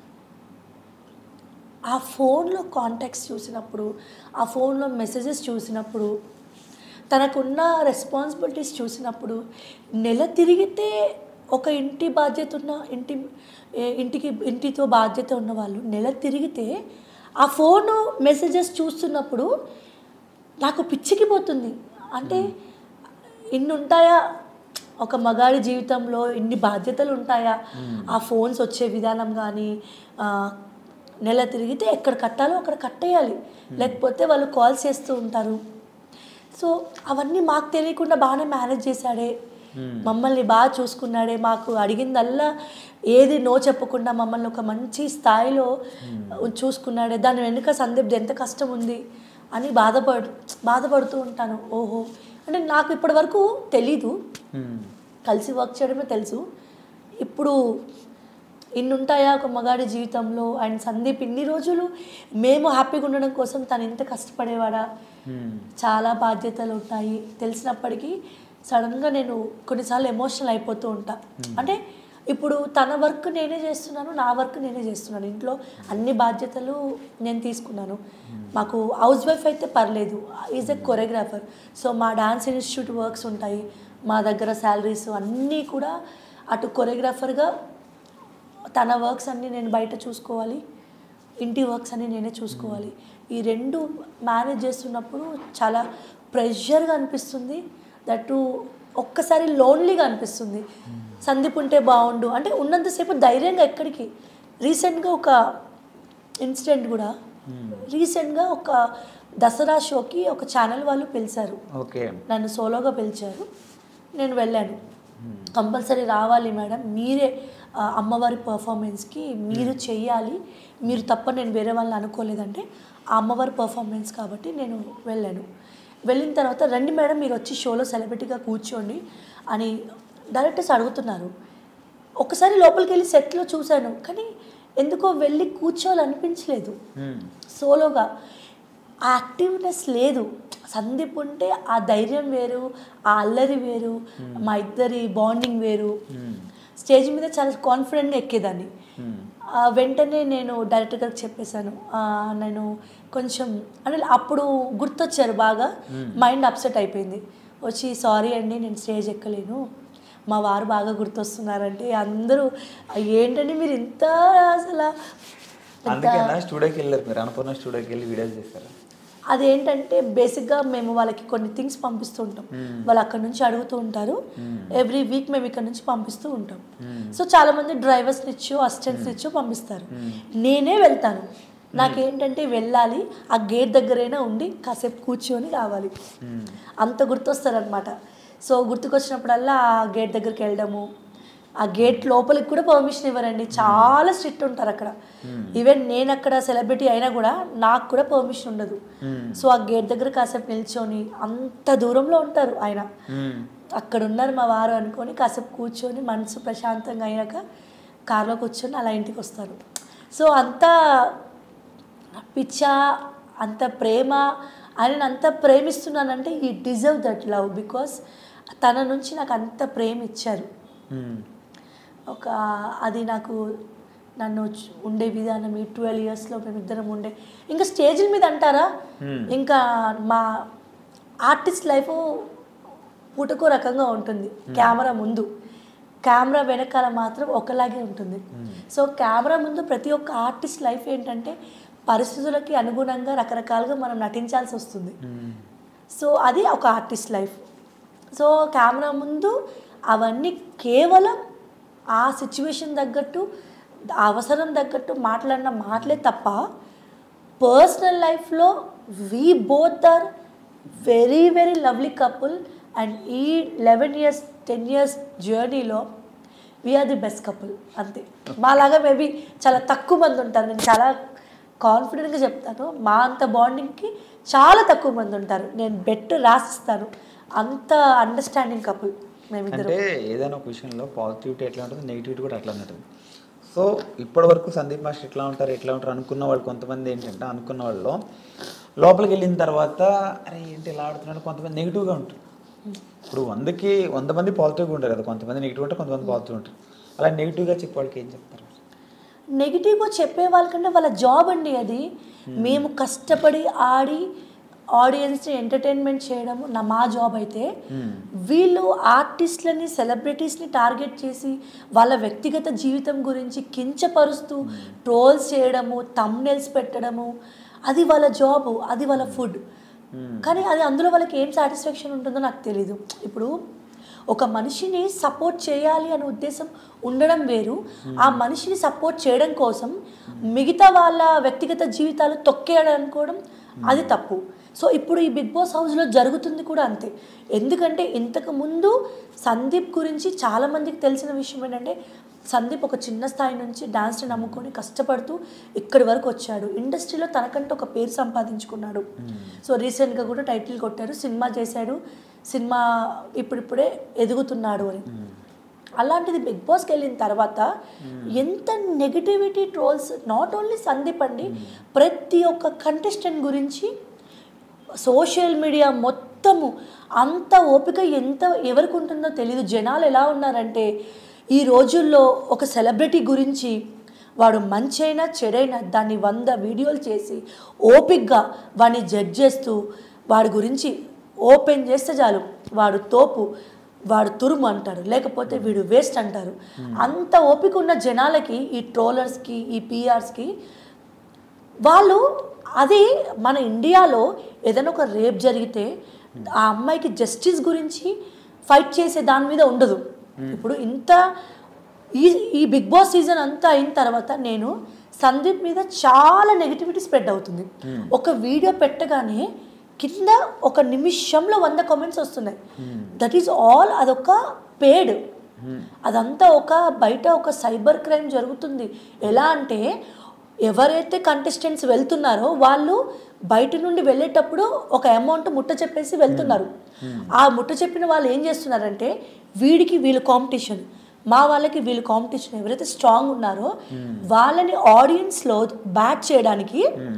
ఆ ఫోన్లో కాంటాక్ట్స్ చూసినప్పుడు ఆ ఫోన్లో మెసేజెస్ చూసినప్పుడు తనకున్న రెస్పాన్సిబిలిటీస్ చూసినప్పుడు నెల తిరిగితే ఒక ఇంటి బాధ్యత ఉన్న ఇంటి ఏ- ఇంటికి ఇంటితో బాధ్యత ఉన్న వాళ్ళు నెల తిరిగితే ఆ ఫోను మెసేజెస్ చూస్తున్నప్పుడు నాకు పిచ్చికిపోతుంది అంటే ఇన్ని ఉంటాయా ఒక మగాడి జీవితంలో ఇన్ని బాధ్యతలు ఉంటాయా ఆ ఫోన్స్ వచ్చే విధానం కానీ నెల తిరిగితే ఎక్కడ కట్టాలో అక్కడ కట్టేయాలి లేకపోతే వాళ్ళు కాల్స్ చేస్తూ ఉంటారు సో అవన్నీ మాకు తెలియకుండా బాగానే మేనేజ్ చేశాడే మమ్మల్ని బాగా చూసుకున్నాడే మాకు అడిగిందల్లా ఏది నో చెప్పకుండా మమ్మల్ని ఒక మంచి స్థాయిలో చూసుకున్నాడే దాని వెనుక సందీప్ది ఎంత కష్టం ఉంది అని బాధపడు బాధపడుతూ ఉంటాను ఓహో అంటే నాకు ఇప్పటి వరకు తెలీదు మ్మ్. కలిసి వర్క్ చేయడమే తెలుసు ఇప్పుడు ఇన్ని ఉంటాయా ఒక మగాడి జీవితంలో అండ్ సందీప్ ఇన్ని రోజులు మేము హ్యాపీగా ఉండడం కోసం తను ఇంత కష్టపడేవాడా మ్మ్. చాలా బాధ్యతలు ఉంటాయి తెలిసినప్పటికీ సడన్గా నేను కొన్నిసార్లు ఎమోషనల్ అయిపోతూ ఉంటా అంటే ఇప్పుడు తన వర్క్ నేనే చేస్తున్నాను నా వర్క్ నేనే చేస్తున్నాను ఇంట్లో అన్ని బాధ్యతలు నేను తీసుకున్నాను మాకు హౌస్ వైఫ్ అయితే పర్లేదు ఈజ్ ఎ కొరియోగ్రాఫర్ సో మా డాన్స్ ఇన్స్టిట్యూట్ వర్క్స్ ఉంటాయి మా దగ్గర శాలరీస్ అన్నీ కూడా అటు కొరియోగ్రాఫర్గా తన వర్క్స్ అన్నీ నేను బయట చూసుకోవాలి ఇంటి వర్క్స్ అన్నీ నేనే చూసుకోవాలి ఈ రెండు మేనేజ్ చేస్తున్నప్పుడు చాలా ప్రెషర్గా అనిపిస్తుంది దట్టు ఒక్కసారి లోన్లీగా అనిపిస్తుంది సందీప్ ఉంటే బాగుండు అంటే ఉన్నంతసేపు ధైర్యంగా ఎక్కడికి రీసెంట్గా ఒక ఇన్సిడెంట్ కూడా రీసెంట్గా ఒక దసరా షోకి ఒక ఛానల్ వాళ్ళు పిలిచారు ఓకే నన్ను సోలోగా పిలిచారు నేను వెళ్ళాను కంపల్సరీ రావాలి మేడం మీరే ఆ, అమ్మవారి పర్ఫార్మెన్స్కి మీరు చెయ్యాలి మీరు తప్ప నేను వేరే వాళ్ళని అనుకోలేదంటే ఆ అమ్మవారి పర్ఫార్మెన్స్ కాబట్టి నేను వెళ్ళాను వెళ్ళిన తర్వాత రండి మేడం మీరు వచ్చి షోలో సెలబ్రిటీగా కూర్చోండి అని డైరెక్టర్స్ అడుగుతున్నారు ఒకసారి లోపలికి వెళ్ళి సెట్లో చూశాను కానీ ఎందుకో వెళ్ళి కూర్చోవాలనిపించలేదు మ్మ్. సోలోగా ఆ యాక్టివ్నెస్ లేదు సందీప్ ఉంటే ఆ ధైర్యం వేరు ఆ అల్లరి వేరు మా ఇద్దరి బాండింగ్ వేరు మ్మ్. స్టేజ్ మీద చాలా కాన్ఫిడెంట్గా ఎక్కేదాన్ని మ్మ్. ఆ, వెంటనే నేను డైరెక్టర్గా చెప్పేశాను ఆ, నేను కొంచెం అంటే అప్పుడు గుర్తొచ్చారు బాగా మైండ్ అప్సెట్ అయిపోయింది వచ్చి సారీ అండి నేను స్టేజ్ ఎక్కలేను మా వారు బాగా గుర్తొస్తున్నారంటే అందరూ ఏంటండి మీరు ఇంత అసలు అందుకే నా స్టూడియోకి వెళ్ళారు మీరు అన్నపూర్ణ స్టూడియోకి వెళ్ళి వీడియోస్ చేశారు అదేంటంటే బేసిక్గా మేము వాళ్ళకి కొన్ని థింగ్స్ పంపిస్తూ ఉంటాం వాళ్ళు అక్కడ నుంచి అడుగుతూ ఉంటారు ఎవ్రీ వీక్ మేము ఇక్కడ నుంచి పంపిస్తూ ఉంటాం సో చాలా మంది డ్రైవర్స్ని ఇచ్చో అసిస్టెంట్స్ ఇచ్చో పంపిస్తారు నేనే వెళ్తాను నాకేంటంటే వెళ్ళాలి ఆ గేట్ దగ్గరైనా ఉండి కాసేపు కూర్చొని రావాలి అంత గుర్తొస్తారనమాట సో గుర్తుకొచ్చినప్పుడల్లా ఆ గేట్ దగ్గరికి వెళ్ళడము ఆ గేట్ లోపలికి కూడా పర్మిషన్ ఇవ్వరండి చాలా స్ట్రిక్ట్ ఉంటారు అక్కడ ఈవెన్ నేను అక్కడ సెలబ్రిటీ అయినా కూడా నాకు కూడా పర్మిషన్ ఉండదు సో ఆ గేట్ దగ్గర కాసేపు నిల్చొని అంత దూరంలో ఉంటారు ఆయన మ్మ్. అక్కడ ఉన్నారు మా వారు అనుకొని కాసేపు కూర్చొని మనసు ప్రశాంతంగా అయినాక కార్లో కూర్చొని అలా ఇంటికి వస్తారు సో అంత పిచ్చ అంత ప్రేమ ఆయన అంత ప్రేమిస్తున్నానంటే ఈ డిజర్వ్ దట్ లవ్ బికాస్ తన నుంచి నాకు అంత ప్రేమ ఇచ్చారు మ్మ్. ఒక అది నాకు నన్ను చు- ఉండే విధానం ఈ ట్వెల్వ్ ఇయర్స్లో మేమిద్దరం ఉండే ఇంకా స్టేజ్ల మీద అంటారా ఇంకా మా ఆర్టిస్ట్ లైఫ్ పూటకో రకంగా ఉంటుంది కెమెరా ముందు కెమెరా వెనకాల మాత్రం ఒకలాగే ఉంటుంది సో కెమెరా ముందు ప్రతి ఒక్క ఆర్టిస్ట్ లైఫ్ ఏంటంటే పరిస్థితులకి అనుగుణంగా రకరకాలుగా మనం నటించాల్సి వస్తుంది సో అది ఒక ఆర్టిస్ట్ లైఫ్ సో కెమెరా ముందు అవన్నీ కేవలం ఆ సిచ్యువేషన్ తగ్గట్టు ఆ అవసరం తగ్గట్టు మాట్లాడిన మాటలే తప్ప పర్సనల్ లైఫ్లో we both are very very lovely couple and ఈ లెవెన్ ఇయర్స్ టెన్ ఇయర్స్ జర్నీలో వీఆర్ ది బెస్ట్ కపుల్ అంతే మాలాగా మేబీ చాలా తక్కువ మంది ఉంటారు నేను చాలా కాన్ఫిడెంట్గా చెప్తాను మా అంత బాండింగ్కి చాలా తక్కువ మంది ఉంటారు నేను బెట్ రాసిస్తాను అంత అండర్స్టాండింగ్ కపుల్ మేమిద్దరం అంటే ఏదైనా ఒక విషయంలో పాజిటివిటీ ఎట్లా ఉంటుంది నెగిటివిటీ కూడా అట్లా ఉంటుంది సో ఇప్పటి వరకు సందీప్ మాస్టర్ ఎట్లా ఉంటారు ఎట్లా ఉంటారు అనుకున్న వాళ్ళు కొంతమంది ఏంటంటే అనుకున్న వాళ్ళు లోపలికి వెళ్ళిన తర్వాత అరే ఏంటి ఇలా ఆడుతున్నాడు కొంతమంది నెగిటివ్గా ఉంటారు ఇప్పుడు వందకి వంద మంది పాజిటివ్గా ఉంటారు కదా కొంతమంది నెగిటివ్ ఉంటారు కొంతమంది పాజిటివ్ ఉంటారు అలా నెగిటివ్గా చెప్పే వాళ్ళకి ఏం చెప్తారు నెగిటివ్గా చెప్పే వాళ్ళకంటే వాళ్ళ జాబ్ అండి అది మేము కష్టపడి ఆడి ఆడియన్స్ని ఎంటర్టైన్మెంట్ చేయడము నా మా జాబ్ అయితే వీళ్ళు ఆర్టిస్ట్లని సెలబ్రిటీస్ని టార్గెట్ చేసి వాళ్ళ వ్యక్తిగత జీవితం గురించి కించపరుస్తూ ట్రోల్స్ చేయడము తమ్నెల్స్ పెట్టడము అది వాళ్ళ జాబ్ అది వాళ్ళ ఫుడ్ కానీ అది అందులో వాళ్ళకి ఏం సాటిస్ఫాక్షన్ ఉంటుందో నాకు తెలీదు ఇప్పుడు ఒక మనిషిని సపోర్ట్ చేయాలి అనే ఉద్దేశం ఉండడం వేరు ఆ మనిషిని సపోర్ట్ చేయడం కోసం మిగతా వాళ్ళ వ్యక్తిగత జీవితాలు తొక్కేయడం అనుకోవడం అది తప్పు సో ఇప్పుడు ఈ బిగ్ బాస్ హౌస్లో జరుగుతుంది కూడా అంతే ఎందుకంటే ఇంతకు ముందు సందీప్ గురించి చాలామందికి తెలిసిన విషయం ఏంటంటే సందీప్ ఒక చిన్న స్థాయి నుంచి డాన్స్ని నమ్ముకొని కష్టపడుతూ ఇక్కడి వరకు వచ్చాడు ఇండస్ట్రీలో తనకంటూ ఒక పేరు సంపాదించుకున్నాడు సో రీసెంట్గా కూడా టైటిల్ కొట్టారు సినిమా చేశాడు సినిమా ఇప్పుడిప్పుడే ఎదుగుతున్నాడు అని అలాంటిది బిగ్ బాస్కి వెళ్ళిన తర్వాత ఎంత negativity trolls not only Sandeep అండి ప్రతి ఒక్క కంటెస్టెంట్ గురించి సోషల్ మీడియా మొత్తము అంత ఓపిక ఎంత ఎవరికి ఉంటుందో తెలియదు జనాలు ఎలా ఉన్నారంటే ఈ రోజుల్లో ఒక సెలబ్రిటీ గురించి వాడు మంచైనా చెడైనా దాన్ని వంద వీడియోలు చేసి ఓపిక్గా వాడిని జడ్జ్ చేస్తూ వాడి గురించి ఓపెన్ చేస్తే చాలు వాడు తోపు వాడు తురుము అంటారు లేకపోతే వీడు వేస్ట్ అంటారు అంత ఓపిక ఉన్న జనాలకి ఈ ట్రోలర్స్కి ఈ పిఆర్స్కి వాళ్ళు అది మన ఇండియాలో ఏదైనా ఒక రేప్ జరిగితే ఆ అమ్మాయికి జస్టిస్ గురించి ఫైట్ చేసే దాని మీద ఉండదు ఇప్పుడు ఇంత ఈ ఈ బిగ్ బాస్ సీజన్ అంతా అయిన తర్వాత నేను సందీప్ మీద చాలా నెగిటివిటీ స్ప్రెడ్ అవుతుంది ఒక వీడియో పెట్టగానే కింద ఒక నిమిషంలో వంద కామెంట్స్ వస్తున్నాయి దట్ ఈస్ ఆల్ అదొక పేడ్ అదంతా ఒక బయట ఒక సైబర్ క్రైమ్ జరుగుతుంది ఎలా అంటే ఎవరైతే కంటెస్టెంట్స్ వెళ్తున్నారో వాళ్ళు బయట నుండి వెళ్ళేటప్పుడు ఒక అమౌంట్ ముట్ట చెప్పేసి వెళ్తున్నారు ఆ ముట్ట చెప్పిన వాళ్ళు ఏం చేస్తున్నారంటే వీడికి వీళ్ళు కాంపిటీషన్ మా వాళ్ళకి వీళ్ళు కాంపిటీషన్ ఎవరైతే స్ట్రాంగ్ ఉన్నారో వాళ్ళని ఆడియన్స్లో బ్యాట్ చేయడానికి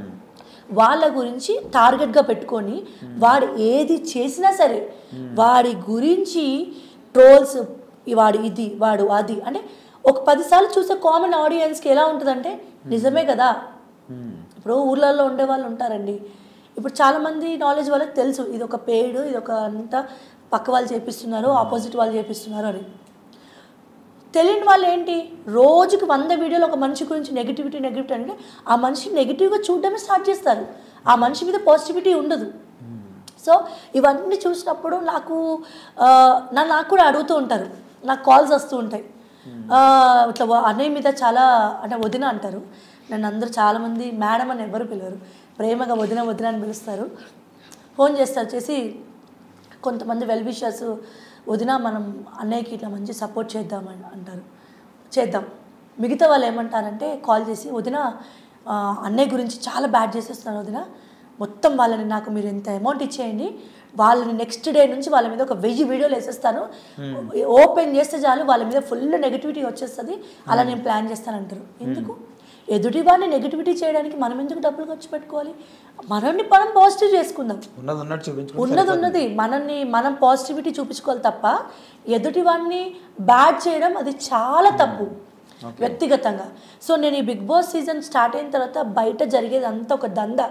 వాళ్ళ గురించి టార్గెట్గా పెట్టుకొని వాడు ఏది చేసినా సరే వాడి గురించి ట్రోల్స్ వాడు ఇది వాడు అది అంటే ఒక పదిసార్లు చూసే కామన్ ఆడియన్స్కి ఎలా ఉంటుందంటే నిజమే కదా ఇప్పుడు ఊర్లలో ఉండే వాళ్ళు ఉంటారండి ఇప్పుడు చాలామంది నాలెడ్జ్ వాళ్ళకి తెలుసు ఇది ఒక పేడు ఇది ఒక అంతా పక్క వాళ్ళు చేపిస్తున్నారు ఆపోజిట్ వాళ్ళు చేపిస్తున్నారు అని తెలియని వాళ్ళు ఏంటి రోజుకి వంద వీడియోలు ఒక మనిషి గురించి నెగిటివిటీ నెగిటివిటీ అంటే ఆ మనిషి నెగిటివ్గా చూడడమే స్టార్ట్ చేస్తారు ఆ మనిషి మీద పాజిటివిటీ ఉండదు సో ఇవన్నీ చూసినప్పుడు నాకు ఆ, నా నాకు కూడా అడుగుతూ ఉంటారు నాకు కాల్స్ వస్తూ ఉంటాయి ఆ, ఇట్లా వా- అన్నయ్య మీద చాలా అంటే వదిన అంటారు నన్ను అందరూ చాలామంది మేడం అని ఎవరు పిలవరు ప్రేమగా వదిన వదిన అని పిలుస్తారు ఫోన్ చేస్తారు చేసి కొంతమంది వెల్ విషర్స్ వదిన మనం అన్నయ్యకి ఇట్లా మంచి సపోర్ట్ చేద్దామని అంటారు చేద్దాం మిగతా వాళ్ళు ఏమంటారంటే కాల్ చేసి వదిన ఆ, అన్నయ్య గురించి చాలా బ్యాడ్ చేసేస్తున్నారు వదిన మొత్తం వాళ్ళని నాకు మీరు ఎంత అమౌంట్ ఇచ్చేయండి వాళ్ళని నెక్స్ట్ డే నుంచి వాళ్ళ మీద ఒక వెయ్యి వీడియోలు వేసేస్తాను ఓపెన్ చేస్తే చాలు వాళ్ళ మీద ఫుల్ నెగిటివిటీ వచ్చేస్తుంది అలా నేను ప్లాన్ చేస్తానంటారు ఎందుకు ఎదుటి వాడిని నెగిటివిటీ చేయడానికి మనం ఎందుకు డబ్బులు ఖర్చు పెట్టుకోవాలి మనల్ని మనం పాజిటివ్ చేసుకుందాం ఉన్నది ఉన్నట్టు చూపించుకుంటే ఉన్నది ఉన్నది మనల్ని మనం పాజిటివిటీ చూపించుకోవాలి తప్ప ఎదుటి వాడిని బ్యాడ్ చేయడం అది చాలా తప్పు వ్యక్తిగతంగా సో నేను ఈ బిగ్ బాస్ సీజన్ స్టార్ట్ అయిన తర్వాత బయట జరిగేది అంతా ఒక దంద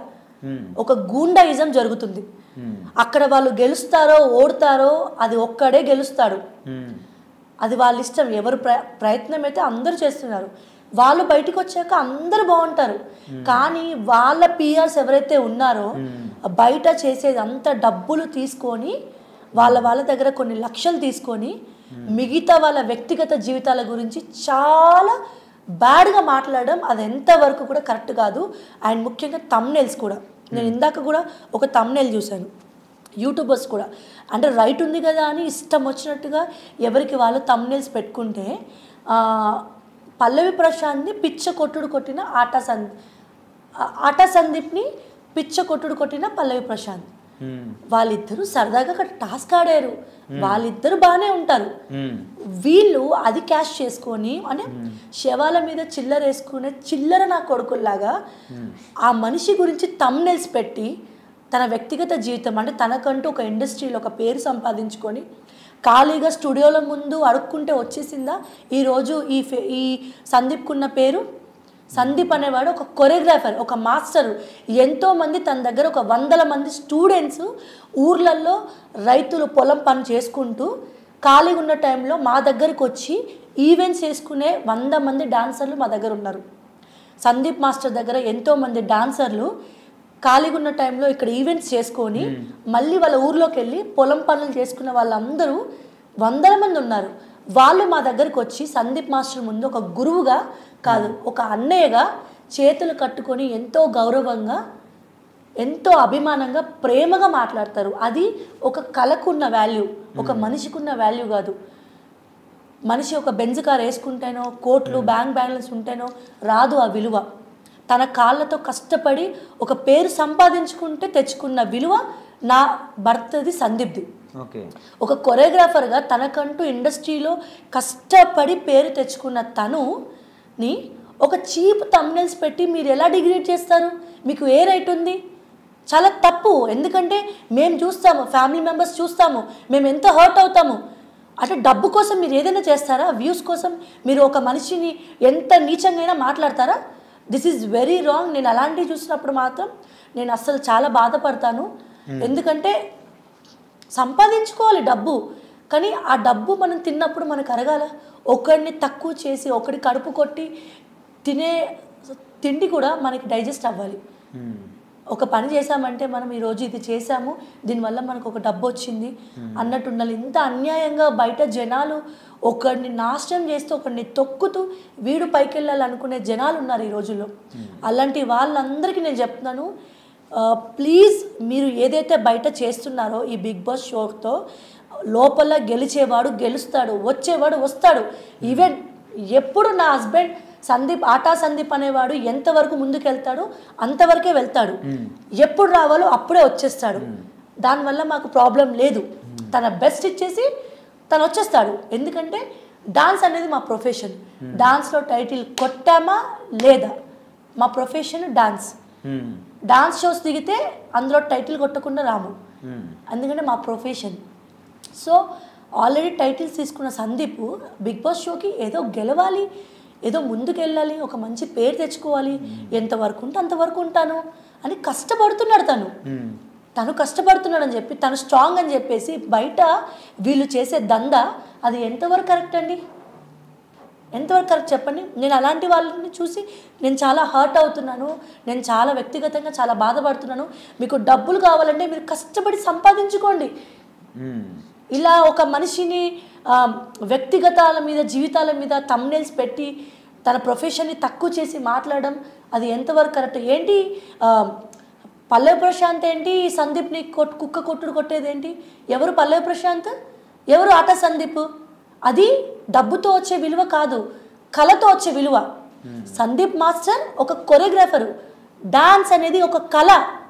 మ్మ్. ఒక గూండాయిజం జరుగుతుంది మ్మ్. అక్కడ వాళ్ళు గెలుస్తారో ఓడతారో అది ఒక్కడే గెలుస్తాడు మ్మ్. అది వాళ్ళ ఇష్టం ఎవరు ప్ర ప్రయత్నం అయితే అందరూ చేస్తున్నారు వాళ్ళు బయటకు వచ్చాక అందరూ బాగుంటారు కానీ వాళ్ళ పిఆర్స్ ఎవరైతే ఉన్నారో బయట చేసేది అంత డబ్బులు తీసుకొని వాళ్ళ వాళ్ళ దగ్గర కొన్ని లక్షలు తీసుకొని మిగతా వాళ్ళ వ్యక్తిగత జీవితాల గురించి చాలా బ్యాడ్గా మాట్లాడడం అది ఎంతవరకు కూడా కరెక్ట్ కాదు అండ్ ముఖ్యంగా తమ్నెల్స్ కూడా నేను ఇందాక కూడా ఒక తమ్నెల్ చూశాను యూట్యూబర్స్ కూడా అంటే రైట్ ఉంది కదా అని ఇష్టం వచ్చినట్టుగా ఎవరికి వాళ్ళు తమ్నెల్స్ పెట్టుకుంటే ఆ, పల్లవి ప్రశాంత్ని పిచ్చ కొట్టుడు కొట్టిన ఆటా సంద్ ఆ- ఆటా సందీప్ని పిచ్చ కొట్టుడు కొట్టిన పల్లవి ప్రశాంత్ మ్మ్. వాళ్ళిద్దరూ సరదాగా అక్కడ టాస్క్ ఆడారు వాళ్ళిద్దరు బాగానే ఉంటారు మ్మ్. వీళ్ళు అది క్యాష్ చేసుకొని అంటే శవాల మీద చిల్లర వేసుకునే చిల్లర నా కొడుకుల్లాగా ఆ మనిషి గురించి తమ్నెల్స్ పెట్టి తన వ్యక్తిగత జీవితం అంటే తనకంటూ ఒక ఇండస్ట్రీలో ఒక పేరు సంపాదించుకొని ఖాళీగా స్టూడియోల ముందు అడుక్కుంటే వచ్చేసిందా ఈరోజు ఈ ఫే- ఈ సందీప్కున్న పేరు సందీప్ అనేవాడు ఒక కొరియోగ్రాఫర్ ఒక మాస్టర్ ఎంతో మంది తన దగ్గర ఒక వందల మంది స్టూడెంట్స్ ఊర్లలో రైతులు పొలం పని చేసుకుంటూ ఖాళీగా ఉన్న టైంలో మా దగ్గరికి వచ్చి ఈవెంట్స్ చేసుకునే వంద మంది డాన్సర్లు మా దగ్గర ఉన్నారు సందీప్ మాస్టర్ దగ్గర ఎంతో మంది డాన్సర్లు ఖాళీగా ఉన్న టైంలో ఇక్కడ ఈవెంట్స్ చేసుకొని మళ్ళీ వాళ్ళ ఊర్లోకి వెళ్ళి పొలం పనులు చేసుకున్న వాళ్ళందరూ వందల మంది ఉన్నారు వాళ్ళు మా దగ్గరికి వచ్చి సందీప్ మాస్టర్ ముందు ఒక గురువుగా కాదు ఒక అన్నయ్యగా చేతులు కట్టుకొని ఎంతో గౌరవంగా ఎంతో అభిమానంగా ప్రేమగా మాట్లాడతారు అది ఒక కళకున్న వాల్యూ ఒక మనిషికున్న వాల్యూ కాదు మనిషి ఒక బెంజ్ కార్ వేసుకుంటేనో కోట్లు బ్యాంక్ బ్యాలెన్స్ ఉంటేనో రాదు ఆ విలువ తన కాళ్ళతో కష్టపడి ఒక పేరు సంపాదించుకుంటే తెచ్చుకున్న విలువ నా భర్తది సందీప్ది ఓకే ఒక కొరియోగ్రాఫర్గా తనకంటూ ఇండస్ట్రీలో కష్టపడి పేరు తెచ్చుకున్న తనుని ఒక చీప్ తమ్నెల్స్ పెట్టి మీరు ఎలా డిగ్రేడ్ చేస్తారు మీకు ఏ రైట్ ఉంది చాలా తప్పు ఎందుకంటే మేము చూస్తాము ఫ్యామిలీ మెంబర్స్ చూస్తాము మేము ఎంత హర్ట్ అవుతాము అంటే డబ్బు కోసం మీరు ఏదైనా చేస్తారా వ్యూస్ కోసం మీరు ఒక మనిషిని ఎంత నీచంగా అయినా మాట్లాడతారా దిస్ ఈజ్ వెరీ రాంగ్ నేను అలాంటివి చూసినప్పుడు మాత్రం నేను అస్సలు చాలా బాధపడతాను ఎందుకంటే సంపాదించుకోవాలి డబ్బు కానీ ఆ డబ్బు మనం తిన్నప్పుడు మనకు అరగాల ఒకడిని తక్కువ చేసి ఒకడి కడుపు కొట్టి తినే తిండి కూడా మనకి డైజెస్ట్ అవ్వాలి మ్మ్. ఒక పని చేశామంటే మనం ఈరోజు ఇది చేశాము దీనివల్ల మనకు ఒక డబ్బు వచ్చింది అన్నట్టు ఉండాలి ఇంత అన్యాయంగా బయట జనాలు ఒకడిని నాశనం చేస్తూ ఒకడిని తొక్కుతూ వీడు పైకి వెళ్ళాలనుకునే జనాలు ఉన్నారు ఈ రోజుల్లో అలాంటి వాళ్ళందరికీ నేను చెప్తున్నాను ప్లీజ్ మీరు ఏదైతే బయట చేస్తున్నారో ఈ బిగ్ బాస్ షోతో లోపల గెలిచేవాడు గెలుస్తాడు వచ్చేవాడు వస్తాడు ఈవెన్ ఎప్పుడు నా హస్బెండ్ సందీప్ ఆటా సందీప్ అనేవాడు ఎంతవరకు ముందుకు వెళ్తాడో అంతవరకే వెళ్తాడు ఎప్పుడు రావాలో అప్పుడే వచ్చేస్తాడు దానివల్ల మాకు ప్రాబ్లం లేదు తన బెస్ట్ ఇచ్చేసి తను వచ్చేస్తాడు ఎందుకంటే డాన్స్ అనేది మా ప్రొఫెషన్ డాన్స్లో టైటిల్ కొట్టామా లేదా మా ప్రొఫెషన్ డాన్స్ మ్మ్. డాన్స్ షోస్ దిగితే అందులో టైటిల్ కొట్టకుండా రాము మ్మ్. ఎందుకంటే మా ప్రొఫెషన్ సో ఆల్రెడీ టైటిల్స్ తీసుకున్న సందీప్ బిగ్ బాస్ షోకి ఏదో గెలవాలి ఏదో ముందుకు వెళ్ళాలి ఒక మంచి పేరు తెచ్చుకోవాలి ఎంతవరకు ఉంటే అంతవరకు ఉంటాను అని కష్టపడుతున్నాడు తను మ్మ్. తను కష్టపడుతున్నాడు అని చెప్పి తను స్ట్రాంగ్ అని చెప్పేసి బయట వీళ్ళు చేసే దంద అది ఎంతవరకు కరెక్ట్ అండి ఎంతవరకు కరెక్ట్ చెప్పండి నేను అలాంటి వాళ్ళని చూసి నేను చాలా హర్ట్ అవుతున్నాను నేను చాలా వ్యక్తిగతంగా చాలా బాధపడుతున్నాను మీకు డబ్బులు కావాలంటే మీరు కష్టపడి సంపాదించుకోండి మ్మ్. ఇలా ఒక మనిషిని ఆ, వ్యక్తిగతాల మీద జీవితాల మీద తమ్నెల్స్ పెట్టి తన ప్రొఫెషన్ని తక్కువ చేసి మాట్లాడడం అది ఎంతవరకు కరెక్ట్ ఏంటి ఆ, పల్లవి ప్రశాంత్ ఏంటి సందీప్ని కొట్ కుక్క కొట్టుడు కొట్టేది ఏంటి ఎవరు పల్లవి ప్రశాంత్ ఎవరు ఆట సందీప్ అది డబ్బుతో వచ్చే విలువ కాదు కళతో వచ్చే విలువ సందీప్ మాస్టర్ ఒక కొరియోగ్రాఫరు డాన్స్ అనేది ఒక కళ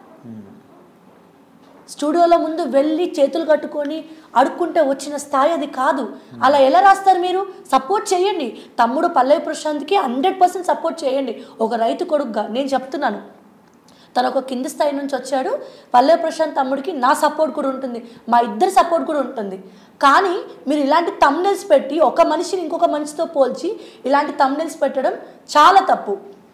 స్టూడియోలో ముందు వెళ్ళి చేతులు కట్టుకొని అడుక్కుంటే వచ్చిన స్థాయి అది కాదు అలా ఎలా రాస్తారు మీరు సపోర్ట్ చేయండి తమ్ముడు పల్లవి ప్రశాంత్కి హండ్రెడ్ పర్సెంట్ సపోర్ట్ చేయండి ఒక రైతు కొడుకుగా నేను చెప్తున్నాను తను ఒక కింది స్థాయి నుంచి వచ్చాడు పల్లవి ప్రశాంత్ తమ్ముడికి నా సపోర్ట్ కూడా ఉంటుంది మా ఇద్దరి సపోర్ట్ కూడా ఉంటుంది కానీ మీరు ఇలాంటి తమ్నెల్స్ పెట్టి ఒక మనిషిని ఇంకొక మనిషితో పోల్చి ఇలాంటి తమ్నెల్స్ పెట్టడం చాలా తప్పు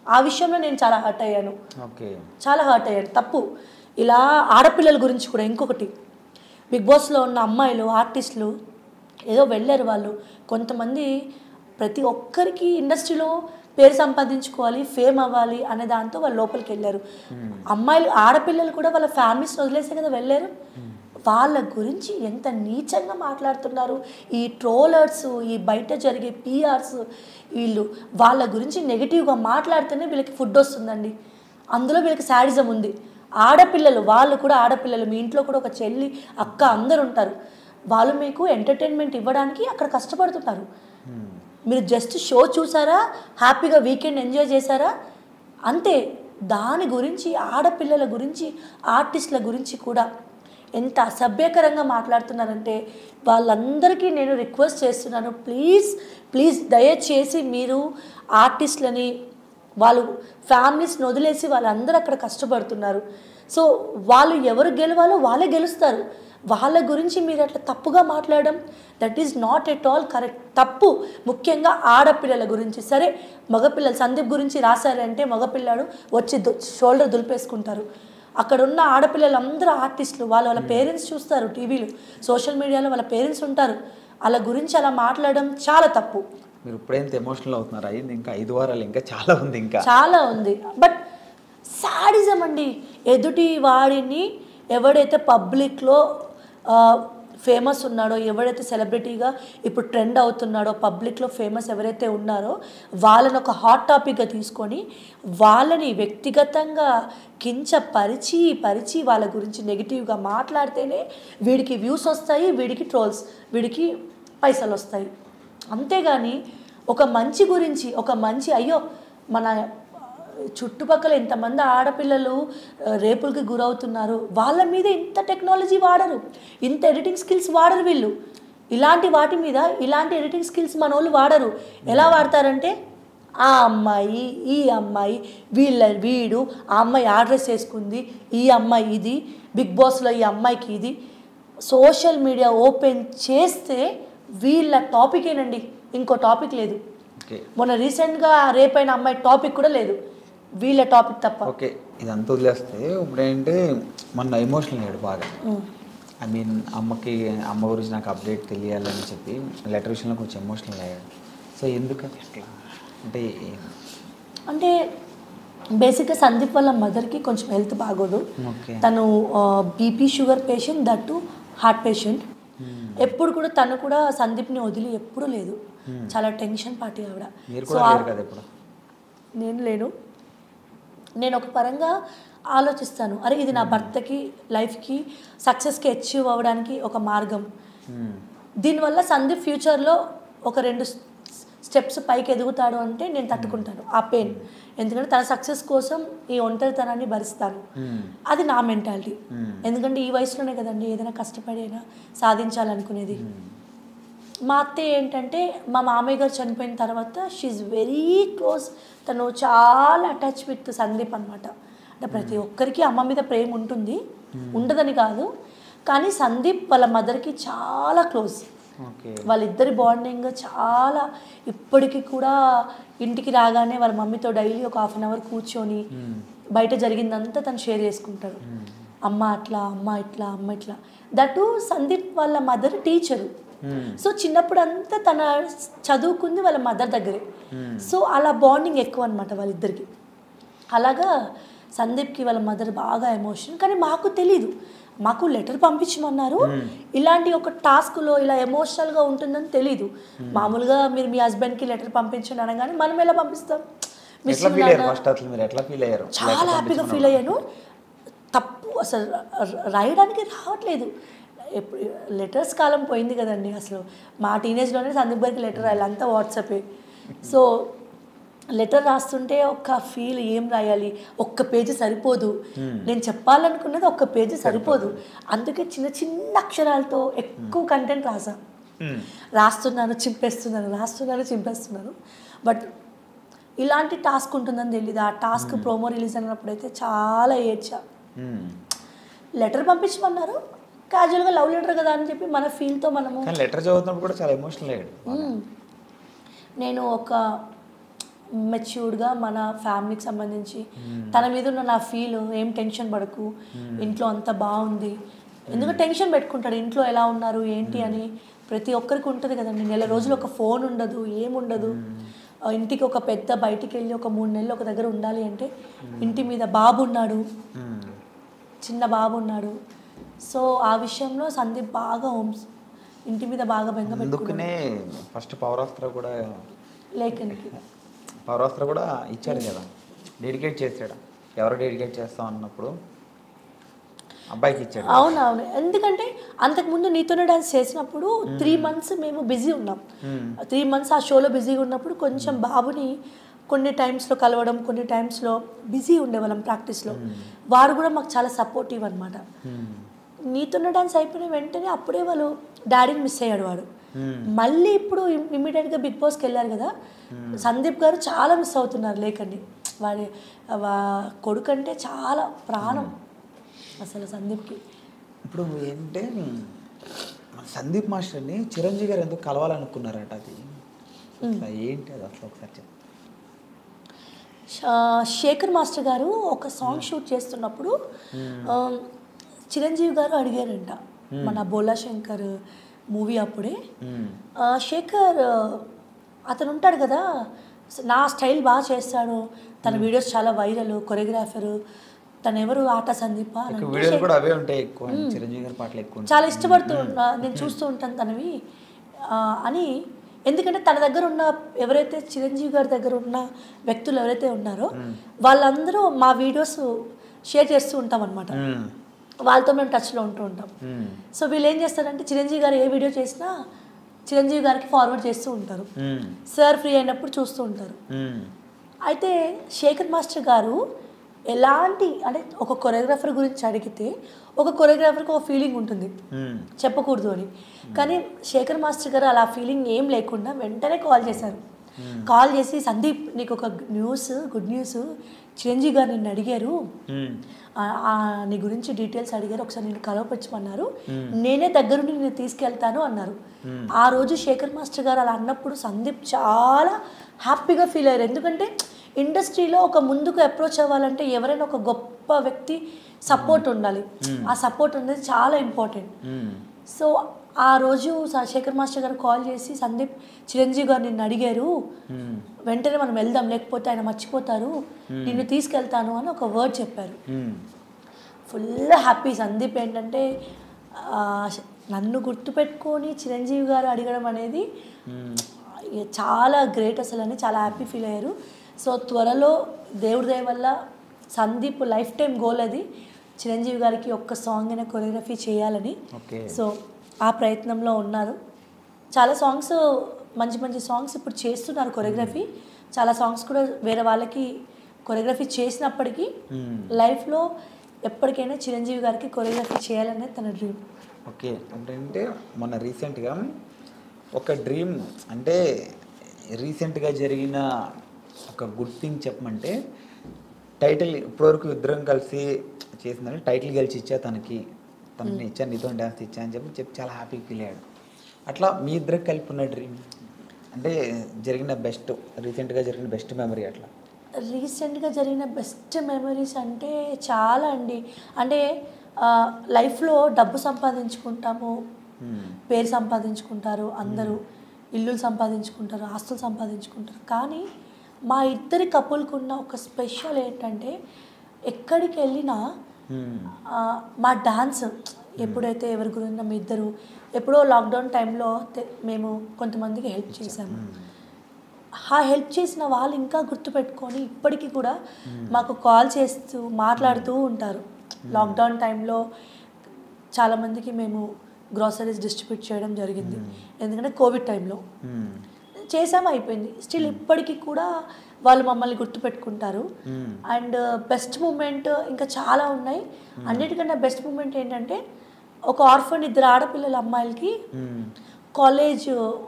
ఆ విషయంలో నేను చాలా హర్ట్ అయ్యాను ఓకే చాలా హర్ట్ అయ్యాను తప్పు ఇలా ఆడపిల్లల గురించి కూడా ఇంకొకటి బిగ్ బాస్లో ఉన్న అమ్మాయిలు ఆర్టిస్టులు ఏదో వెళ్ళారు వాళ్ళు కొంతమంది ప్రతి ఒక్కరికి ఇండస్ట్రీలో పేరు సంపాదించుకోవాలి ఫేమ్ అవ్వాలి అనే దాంతో వాళ్ళు లోపలికి వెళ్ళారు అమ్మాయిలు ఆడపిల్లలు కూడా వాళ్ళ ఫ్యామిలీస్ వదిలేసే కదా వెళ్ళారు వాళ్ళ గురించి ఎంత నీచంగా మాట్లాడుతున్నారు ఈ ట్రోలర్స్ ఈ బయట జరిగే పిఆర్స్ వీళ్ళు వాళ్ళ గురించి నెగిటివ్గా మాట్లాడితేనే వీళ్ళకి ఫుడ్ వస్తుందండి అందులో వీళ్ళకి శాడిజం ఉంది ఆడపిల్లలు వాళ్ళు కూడా ఆడపిల్లలు మీ ఇంట్లో కూడా ఒక చెల్లి అక్క అందరు ఉంటారు వాళ్ళు మీకు ఎంటర్టైన్మెంట్ ఇవ్వడానికి అక్కడ కష్టపడుతున్నారు మీరు జస్ట్ షో చూసారా హ్యాపీగా వీకెండ్ ఎంజాయ్ చేశారా అంతే దాని గురించి ఆడపిల్లల గురించి ఆర్టిస్టుల గురించి కూడా ఎంత అసభ్యకరంగా మాట్లాడుతున్నారంటే వాళ్ళందరికీ నేను రిక్వెస్ట్ చేస్తున్నాను ప్లీజ్ ప్లీజ్ దయచేసి మీరు ఆర్టిస్టులని వాళ్ళు ఫ్యామిలీస్ని వదిలేసి వాళ్ళందరూ అక్కడ కష్టపడుతున్నారు సో వాళ్ళు ఎవరు గెలవాలో వాళ్ళే గెలుస్తారు వాళ్ళ గురించి మీరు అట్లా తప్పుగా మాట్లాడడం that is not at all correct తప్పు ముఖ్యంగా ఆడపిల్లల గురించి సరే మగపిల్లలు సందీప్ గురించి రాశారంటే మగపిల్లాడు వచ్చి దు- షోల్డర్ దులిపేసుకుంటారు అక్కడ ఉన్న ఆడపిల్లలందరూ ఆర్టిస్టులు వాళ్ళు వాళ్ళ పేరెంట్స్ చూస్తారు టీవీలు సోషల్ మీడియాలో వాళ్ళ పేరెంట్స్ ఉంటారు వాళ్ళ గురించి అలా మాట్లాడడం చాలా తప్పు మీరు ఇప్పుడేంత ఎమోషనల్ అవుతున్నారు అయింది ఇంకా ఐదు వారాలు ఇంకా చాలా ఉంది ఇంకా చాలా ఉంది బట్ సాడిజం అండి ఎదుటి వాడిని ఎవడైతే పబ్లిక్లో ఫేమస్ ఉన్నాడో ఎవడైతే సెలబ్రిటీగా ఇప్పుడు ట్రెండ్ అవుతున్నాడో పబ్లిక్లో ఫేమస్ ఎవరైతే ఉన్నారో వాళ్ళని ఒక హాట్ టాపిక్గా తీసుకొని వాళ్ళని వ్యక్తిగతంగా కించపరిచి పరిచి వాళ్ళ గురించి నెగిటివ్గా మాట్లాడితేనే వీడికి వ్యూస్ వస్తాయి వీడికి ట్రోల్స్ వీడికి పైసలు వస్తాయి అంతేగాని ఒక మంచి గురించి ఒక మంచి అయ్యో మన చుట్టుపక్కల ఇంతమంది ఆడపిల్లలు ఆ, రేపులకి గురవుతున్నారు వాళ్ళ మీద ఇంత టెక్నాలజీ వాడరు ఇంత ఎడిటింగ్ స్కిల్స్ వాడరు వీళ్ళు ఇలాంటి వాటి మీద ఇలాంటి ఎడిటింగ్ స్కిల్స్ మన వాళ్ళు వాడరు ఎలా వాడతారంటే ఆ అమ్మాయి ఈ అమ్మాయి వీళ్ళ వీడు ఆ అమ్మాయి అడ్రస్ చేసుకుంది ఈ అమ్మాయి ఇది బిగ్ బాస్లో ఈ అమ్మాయికి ఇది సోషల్ మీడియా ఓపెన్ చేస్తే వీళ్ళ టాపికేనండి ఇంకో టాపిక్ లేదు ఓకే మొన్న రీసెంట్గా రేపైన అమ్మాయి టాపిక్ కూడా లేదు వీళ్ళ టాపిక్ తప్ప ఓకే ఇదంతా వదిలేస్తే ఇప్పుడు ఏంటంటే మొన్న ఎమోషనల్ అయ్యాడు బాగా ఐ మీన్ అమ్మకి అమ్మ గురించి నాకు అప్డేట్ తెలియాలని చెప్పి లెటర్ విషయంలో కొంచెం ఎమోషనల్ అయ్యాడు సో ఎందుకు అట్లా అంటే అంటే బేసిక్గా సందీప్ వాళ్ళ మదర్కి కొంచెం హెల్త్ బాగోదు ఓకే తను BP sugar patient that heart patient ఎప్పుడు కూడా తను కూడా సందీప్ని వదిలి ఎప్పుడూ లేదు చాలా టెన్షన్ పార్టీ ఆవిడ మీరు సో కూడా ఆ- లేరు కదా ఇప్పుడు నేను లేను నేను ఒక పరంగా ఆలోచిస్తాను అరే ఇది నా భర్తకి లైఫ్కి సక్సెస్కి అచీవ్ అవ్వడానికి ఒక మార్గం మ్మ్. దీనివల్ల సందీప్ ఫ్యూచర్లో ఒక రెండు స్టెప్స్ పైకి ఎదుగుతాడు అంటే నేను తట్టుకుంటాను ఆ పెయిన్ ఎందుకంటే తన సక్సెస్ కోసం ఈ ఒంటరితనాన్ని భరిస్తాను మ్మ్. అది నా మెంటాలిటీ మ్మ్. ఎందుకంటే ఈ వయసులోనే కదండి ఏదైనా కష్టపడి అయినా సాధించాలనుకునేది మా అత్తయ్య ఏంటంటే మా మామయ్య గారు చనిపోయిన తర్వాత షీఈ్ వెరీ క్లోజ్ తను చాలా అటాచ్ విత్ సందీప్ అనమాట అంటే ప్రతి ఒక్కరికి అమ్మ మీద ప్రేమ ఉంటుంది ఉండదని కాదు కానీ సందీప్ వాళ్ళ మదర్కి చాలా క్లోజ్ ఓకే వాళ్ళిద్దరి బాండింగ్ చాలా ఇప్పటికీ కూడా ఇంటికి రాగానే వాళ్ళ మమ్మీతో డైలీ ఒక హాఫ్ అన్ అవర్ కూర్చొని బయట జరిగిందంతా తను షేర్ చేసుకుంటారు అమ్మ అట్లా అమ్మ ఇట్లా అమ్మ ఇట్లా దట్టు సందీప్ వాళ్ళ మదర్ టీచరు మ్మ్. సో చిన్నప్పుడు అంతా తన చదువుకుంది వాళ్ళ మదర్ దగ్గరే సో అలా బాండింగ్ ఎక్కువ అనమాట వాళ్ళిద్దరికి అలాగా సందీప్కి వాళ్ళ మదర్ బాగా ఎమోషన్ కానీ మాకు తెలీదు మాకు లెటర్ పంపించమన్నారు ఇలాంటి ఒక టాస్క్లో ఇలా ఎమోషనల్గా ఉంటుందని తెలీదు మామూలుగా మీరు మీ హస్బెండ్కి లెటర్ పంపించండి అనగానే మనం ఎలా పంపిస్తాం మిస్ ఎట్లా ఫీల్ అయ్యారు ఫస్ట్ అసలు మీరు ఎట్లా ఫీల్ అయ్యారు చాలా హ్యాపీగా ఫీల్ అయ్యాను తప్పు అసలు ర- రాయడానికి రావట్లేదు ఎప్పుడు లెటర్స్ కాలం పోయింది కదండి అసలు మా టీనేజ్లోనే సందీప్ గారికి లెటర్ రాయాలి అంతా వాట్సాపే సో లెటర్ రాస్తుంటే ఒక్క ఫీల్ ఏం రాయాలి ఒక్క పేజీ సరిపోదు నేను చెప్పాలనుకున్నది ఒక్క పేజీ సరిపోదు అందుకే చిన్న చిన్న అక్షరాలతో ఎక్కువ కంటెంట్ రాసా రాస్తున్నాను చింపేస్తున్నాను రాస్తున్నాను చింపేస్తున్నాను బట్ ఇలాంటి టాస్క్ ఉంటుందని తెలియదు ఆ టాస్క్ ప్రోమో రిలీజ్ అయినప్పుడు అయితే చాలా ఏడ్చా మ్మ్. లెటర్ పంపించమన్నారు క్యాజువల్గా లవ్ లెటర్ కదా అని చెప్పి మన ఫీల్తో మనము కానీ లెటర్ చదువుతున్నప్పుడు కూడా చాలా ఎమోషనల్ అయ్యాడు మ్మ్. నేను ఒక మెచ్యూర్డ్గా మన ఫ్యామిలీకి సంబంధించి తన మీద ఉన్న నా ఫీల్ ఏం టెన్షన్ పడకు ఇంట్లో అంతా బాగుంది ఎందుకంటే టెన్షన్ పెట్టుకుంటాడు ఇంట్లో ఎలా ఉన్నారు ఏంటి అని ప్రతి ఒక్కరికి ఉంటుంది కదండి నెల రోజులు ఒక ఫోన్ ఉండదు ఏముండదు ఆ, ఇంటికి ఒక పెద్ద బయటికి వెళ్ళి ఒక మూడు నెలలు ఒక దగ్గర ఉండాలి అంటే ఇంటి మీద బాబు ఉన్నాడు మ్మ్. చిన్న బాబు ఉన్నాడు సో ఆ విషయంలో సందీప్ బాగా హోమ్స్ ఇంటి మీద బాగా బెంగ పెట్టుకున్నాడు అందుకనే ఫస్ట్ పౌరాస్త్ర కూడా లేఖనికి పౌరాస్త్ర కూడా ఇచ్చాడు కదా డెడికేట్ చేశాడు ఎవరు డెడికేట్ చేస్తాం అన్నప్పుడు అబ్బాయికి ఇచ్చాడు అవునవును ఎందుకంటే అంతకుముందు నీతోనే డాన్స్ చేసినప్పుడు త్రీ మంత్స్ మేము బిజీ ఉన్నాం త్రీ మంత్స్ ఆ షోలో బిజీగా ఉన్నప్పుడు కొంచెం బాబుని కొన్ని టైమ్స్లో కలవడం కొన్ని టైమ్స్లో బిజీ ఉండేవాళ్ళం ప్రాక్టీస్లో వాడు కూడా మాకు చాలా సపోర్టివ్ అనమాట మ్మ్. నీతోనే డాన్స్ అయిపోయిన వెంటనే అప్పుడే వాళ్ళు డాడీని మిస్ అయ్యాడు వాడు మళ్ళీ ఇప్పుడు ఇమ్మీడియట్గా బిగ్ బాస్కి వెళ్ళారు కదా సందీప్ గారు చాలా మిస్ అవుతున్నారు లేకండి వాడి వా కొడుకు అంటే చాలా ప్రాణం అసలు సందీప్కి ఇప్పుడు ఏంటంటే మన సందీప్ మాస్టర్ని చిరంజీవి గారు ఎందుకు కలవాలనుకున్నారట అది అసలు ఏంటి అది అసలు ఒకసారి చెప్పు శా- శేఖర్ మాస్టర్ గారు ఒక సాంగ్ షూట్ చేస్తున్నప్పుడు ఆ, చిరంజీవి గారు అడిగారంట మన బోలా శంకర్ మూవీ అప్పుడే మ్మ్. ఆ, శేఖర్ ఆ, అతను ఉంటాడు కదా స- నా స్టైల్ బాగా చేస్తాడు తన వీడియోస్ చాలా వైరల్ కొరియోగ్రాఫర్ తను ఎవరు ఆట సందీప అని ఇక అంటే వీడియోలు కూడా అవే ఉంటాయి ఎక్కువ చిరంజీవి గారి పాటలు ఎక్కువ ఉంటాయి. చాలా ఇష్టపడుతూ ఉన్నా నేను చూస్తూ ఉంటాను తనవి ఆ, అని ఎందుకంటే తన దగ్గర ఉన్న ఎవరైతే చిరంజీవి గారి దగ్గర ఉన్న వ్యక్తులు ఎవరైతే ఉన్నారో వాళ్ళందరూ మా వీడియోస్ షేర్ చేస్తూ ఉంటాం అనమాట మ్మ్. వాళ్ళతో మేము టచ్లో ఉంటూ ఉంటాం మ్మ్. సో వీళ్ళు ఏం చేస్తారంటే చిరంజీవి గారు ఏ వీడియో చేసినా చిరంజీవి గారికి ఫార్వర్డ్ చేస్తూ ఉంటారు మ్మ్. సార్ ఫ్రీ అయినప్పుడు చూస్తూ ఉంటారు మ్మ్. అయితే శేఖర్ మాస్టర్ గారు ఎలాంటి అంటే ఒక కొరియోగ్రాఫర్ గురించి అడిగితే ఒక కొరియోగ్రాఫర్కి ఒక ఫీలింగ్ ఉంటుంది మ్మ్. చెప్పకూడదు అని కానీ శేఖర్ మాస్టర్ గారు అలా ఫీలింగ్ ఏం లేకుండా వెంటనే కాల్ చేశారు కాల్ చేసి సందీప్ నీకు ఒక న్యూస్ గుడ్ న్యూస్ చిరంజీవి గారు నిన్ను అడిగారు మ్మ్. ఆ- ఆ నీ గురించి డీటెయిల్స్ అడిగారు ఒకసారి నేను కలవపరచమన్నారు నేనే దగ్గరుండి నేను తీసుకెళ్తాను అన్నారు ఆ రోజు శేఖర్ మాస్టర్ గారు అలా అన్నప్పుడు సందీప్ చాలా హ్యాపీగా ఫీల్ అయ్యారు ఎందుకంటే ఇండస్ట్రీలో ఒక ముందుకు అప్రోచ్ అవ్వాలంటే ఎవరైనా ఒక గొప్ప వ్యక్తి సపోర్ట్ ఉండాలి ఆ సపోర్ట్ అనేది చాలా ఇంపార్టెంట్ మ్మ్. సో ఆ రోజు స- శేఖర్ మాస్టర్ గారు కాల్ చేసి సందీప్ చిరంజీవి గారు నిన్ను అడిగారు మ్మ్. వెంటనే మనం వెళ్దాం లేకపోతే ఆయన మర్చిపోతారు నిన్ను తీసుకెళ్తాను అని ఒక వర్డ్ చెప్పారు మ్మ్. ఫుల్ హ్యాపీ సందీప్ ఏంటంటే ఆ, నన్ను గుర్తుపెట్టుకొని చిరంజీవి గారు అడగడం అనేది ఇక చాలా గ్రేట్ అసలు అని చాలా హ్యాపీ ఫీల్ అయ్యారు సో త్వరలో దేవుడి దయ వల్ల సందీప్ లైఫ్ టైం గోల్ అది చిరంజీవి గారికి ఒక్క సాంగ్ అయినా కొరియోగ్రఫీ చేయాలని ఓకే సో ఆ ప్రయత్నంలో ఉన్నారు చాలా సాంగ్స్ మంచి మంచి సాంగ్స్ ఇప్పుడు చేస్తున్నారు కొరియోగ్రఫీ చాలా సాంగ్స్ కూడా వేరే వాళ్ళకి కొరియోగ్రఫీ చేసినప్పటికీ లైఫ్లో ఎప్పటికైనా చిరంజీవి గారికి కొరియోగ్రఫీ చేయాలనేది తన డ్రీమ్ ఓకే అంటే మొన్న రీసెంట్గా ఒక డ్రీమ్ అంటే రీసెంట్గా జరిగిన ఒక గుడ్ థింగ్ చెప్పమంటే టైటిల్ ఇప్పటివరకు ఇద్దరం కలిసి చేసిందని టైటిల్ గెలిచి ఇచ్చా తనకి తనని ఇచ్చాను నీతో డ్యాన్స్ ఇచ్చా అని చెప్పి చెప్పి చాలా హ్యాపీ ఫీల్ అయ్యాడు అట్లా మీ ఇద్దరికి కలిపి ఉన్న డ్రీమ్ అంటే జరిగిన బెస్ట్ రీసెంట్గా జరిగిన బెస్ట్ మెమరీ అట్లా రీసెంట్గా జరిగిన బెస్ట్ మెమరీస్ అంటే చాలా అండి అంటే ఆ, లైఫ్లో డబ్బు సంపాదించుకుంటాము పేరు సంపాదించుకుంటారు అందరూ ఇల్లులు సంపాదించుకుంటారు ఆస్తులు సంపాదించుకుంటారు కానీ మా ఇద్దరి కపుల్కి ఉన్న ఒక స్పెషల్ ఏంటంటే ఎక్కడికి వెళ్ళినా ఆ, మా డాన్స్ ఎప్పుడైతే ఎవరి గురైనా మీ ఇద్దరు ఎప్పుడో లాక్డౌన్ టైంలో తె- మేము కొంతమందికి హెల్ప్ చేశాము ఆ హెల్ప్ చేసిన వాళ్ళు ఇంకా గుర్తుపెట్టుకొని ఇప్పటికీ కూడా మాకు కాల్ చేస్తూ మాట్లాడుతూ ఉంటారు లాక్డౌన్ టైంలో చాలామందికి మేము గ్రాసరీస్ డిస్ట్రిబ్యూట్ చేయడం జరిగింది ఎందుకంటే కోవిడ్ టైంలో చేసాము అయిపోయింది స్టిల్ ఇప్పటికీ కూడా వాళ్ళు మమ్మల్ని గుర్తుపెట్టుకుంటారు అండ్ బెస్ట్ మూమెంట్ ఇంకా చాలా ఉన్నాయి అన్నిటికన్నా బెస్ట్ మూమెంట్ ఏంటంటే ఒక ఆర్ఫన్ ఇద్దరు ఆడపిల్లల అమ్మాయిలకి కాలేజ్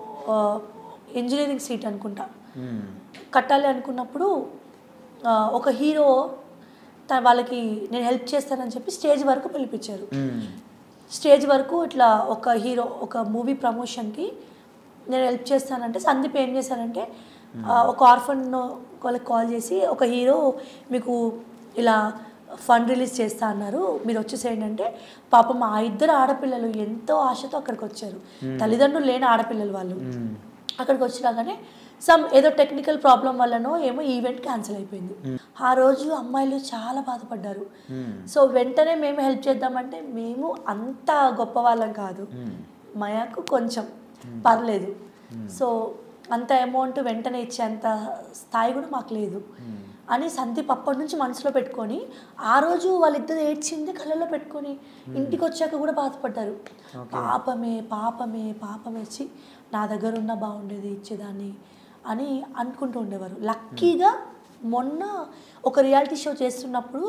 ఇంజనీరింగ్ సీట్ అనుకుంటా కట్టాలి అనుకున్నప్పుడు ఆ, ఒక హీరో త- వాళ్ళకి నేను హెల్ప్ చేస్తానని చెప్పి స్టేజ్ వరకు పిలిపించారు స్టేజ్ వరకు ఇట్లా ఒక హీరో ఒక మూవీ ప్రమోషన్కి నేను హెల్ప్ చేస్తానంటే సందీప్ ఏం చేశానంటే ఆ, ఒక ఆర్ఫన్ వాళ్ళకి కాల్ చేసి ఒక హీరో మీకు ఇలా ఫండ్ రిలీజ్ చేస్తా అన్నారు మీరు వచ్చేసేయండి అంటే పాపం ఆ ఇద్దరు ఆడపిల్లలు ఎంతో ఆశతో అక్కడికి వచ్చారు తల్లిదండ్రులు లేని ఆడపిల్లలు వాళ్ళు అక్కడికి వచ్చినాగానే సమ్ ఏదో టెక్నికల్ ప్రాబ్లం వల్లనో ఏమో ఈవెంట్ క్యాన్సిల్ అయిపోయింది ఆ రోజు అమ్మాయిలు చాలా బాధపడ్డారు సో వెంటనే మేము హెల్ప్ చేద్దామంటే మేము అంత గొప్ప వాళ్ళం కాదు మాకు కొంచెం పర్లేదు సో అంత అమౌంట్ వెంటనే ఇచ్చేంత స్థాయి కూడా మాకు లేదు అని సందీప్ అప్పటి నుంచి మనసులో పెట్టుకొని ఆ రోజు వాళ్ళిద్దరు ఏడ్చింది కళ్ళలో పెట్టుకొని ఇంటికి వచ్చాక కూడా బాధపడ్డారు పాపమే పాపమే పాపమే చి నా దగ్గర ఉన్న బాగుండేది ఇచ్చేదాన్ని అని అనుకుంటూ ఉండేవారు లక్కీగా మొన్న ఒక రియాలిటీ షో చేస్తున్నప్పుడు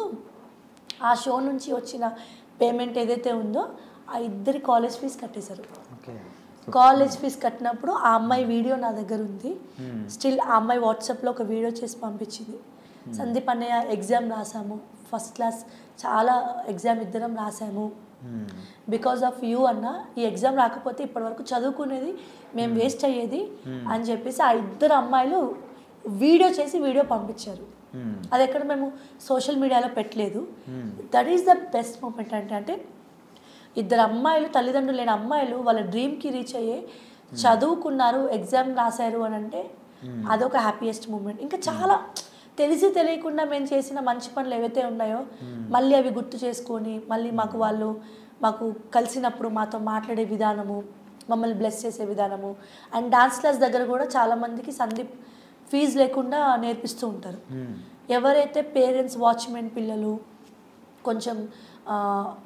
ఆ షో నుంచి వచ్చిన పేమెంట్ ఏదైతే ఉందో ఆ ఇద్దరి కాలేజ్ ఫీజు కట్టేశారు ఓకే కాలేజ్ ఫీజు కట్టినప్పుడు ఆ అమ్మాయి వీడియో నా దగ్గర ఉంది స్టిల్ ఆ అమ్మాయి వాట్సాప్లో ఒక వీడియో చేసి పంపించింది సందీప్ అన్నయ్య ఎగ్జామ్ రాసాము ఫస్ట్ క్లాస్ చాలా ఎగ్జామ్ ఇద్దరం రాసాము బికాస్ ఆఫ్ యూ అన్న ఈ ఎగ్జామ్ రాకపోతే ఇప్పటివరకు చదువుకునేది మేము వేస్ట్ అయ్యేది అని చెప్పేసి ఆ ఇద్దరు అమ్మాయిలు వీడియో చేసి వీడియో పంపించారు అది ఎక్కడ మేము సోషల్ మీడియాలో పెట్టలేదు that is the best moment అంటే అంటే ఇద్దరు అమ్మాయిలు తల్లిదండ్రులు లేని అమ్మాయిలు వాళ్ళ డ్రీమ్కి రీచ్ అయ్యే చదువుకున్నారు ఎగ్జామ్ రాశారు అని అంటే అదొక హ్యాపీయెస్ట్ మూమెంట్ ఇంకా చాలా తెలిసి తెలియకుండా మేము చేసిన మంచి పనులు ఏవైతే ఉన్నాయో మళ్ళీ అవి గుర్తు చేసుకొని మళ్ళీ మాకు వాళ్ళు మాకు కలిసినప్పుడు మాతో మాట్లాడే విధానము మమ్మల్ని బ్లెస్ చేసే విధానము అండ్ డాన్స్ క్లాస్ దగ్గర కూడా చాలామందికి సందీప్ ఫీజు లేకుండా నేర్పిస్తూ ఉంటారు ఎవరైతే పేరెంట్స్ వాచ్మెన్ పిల్లలు కొంచెం ఆ,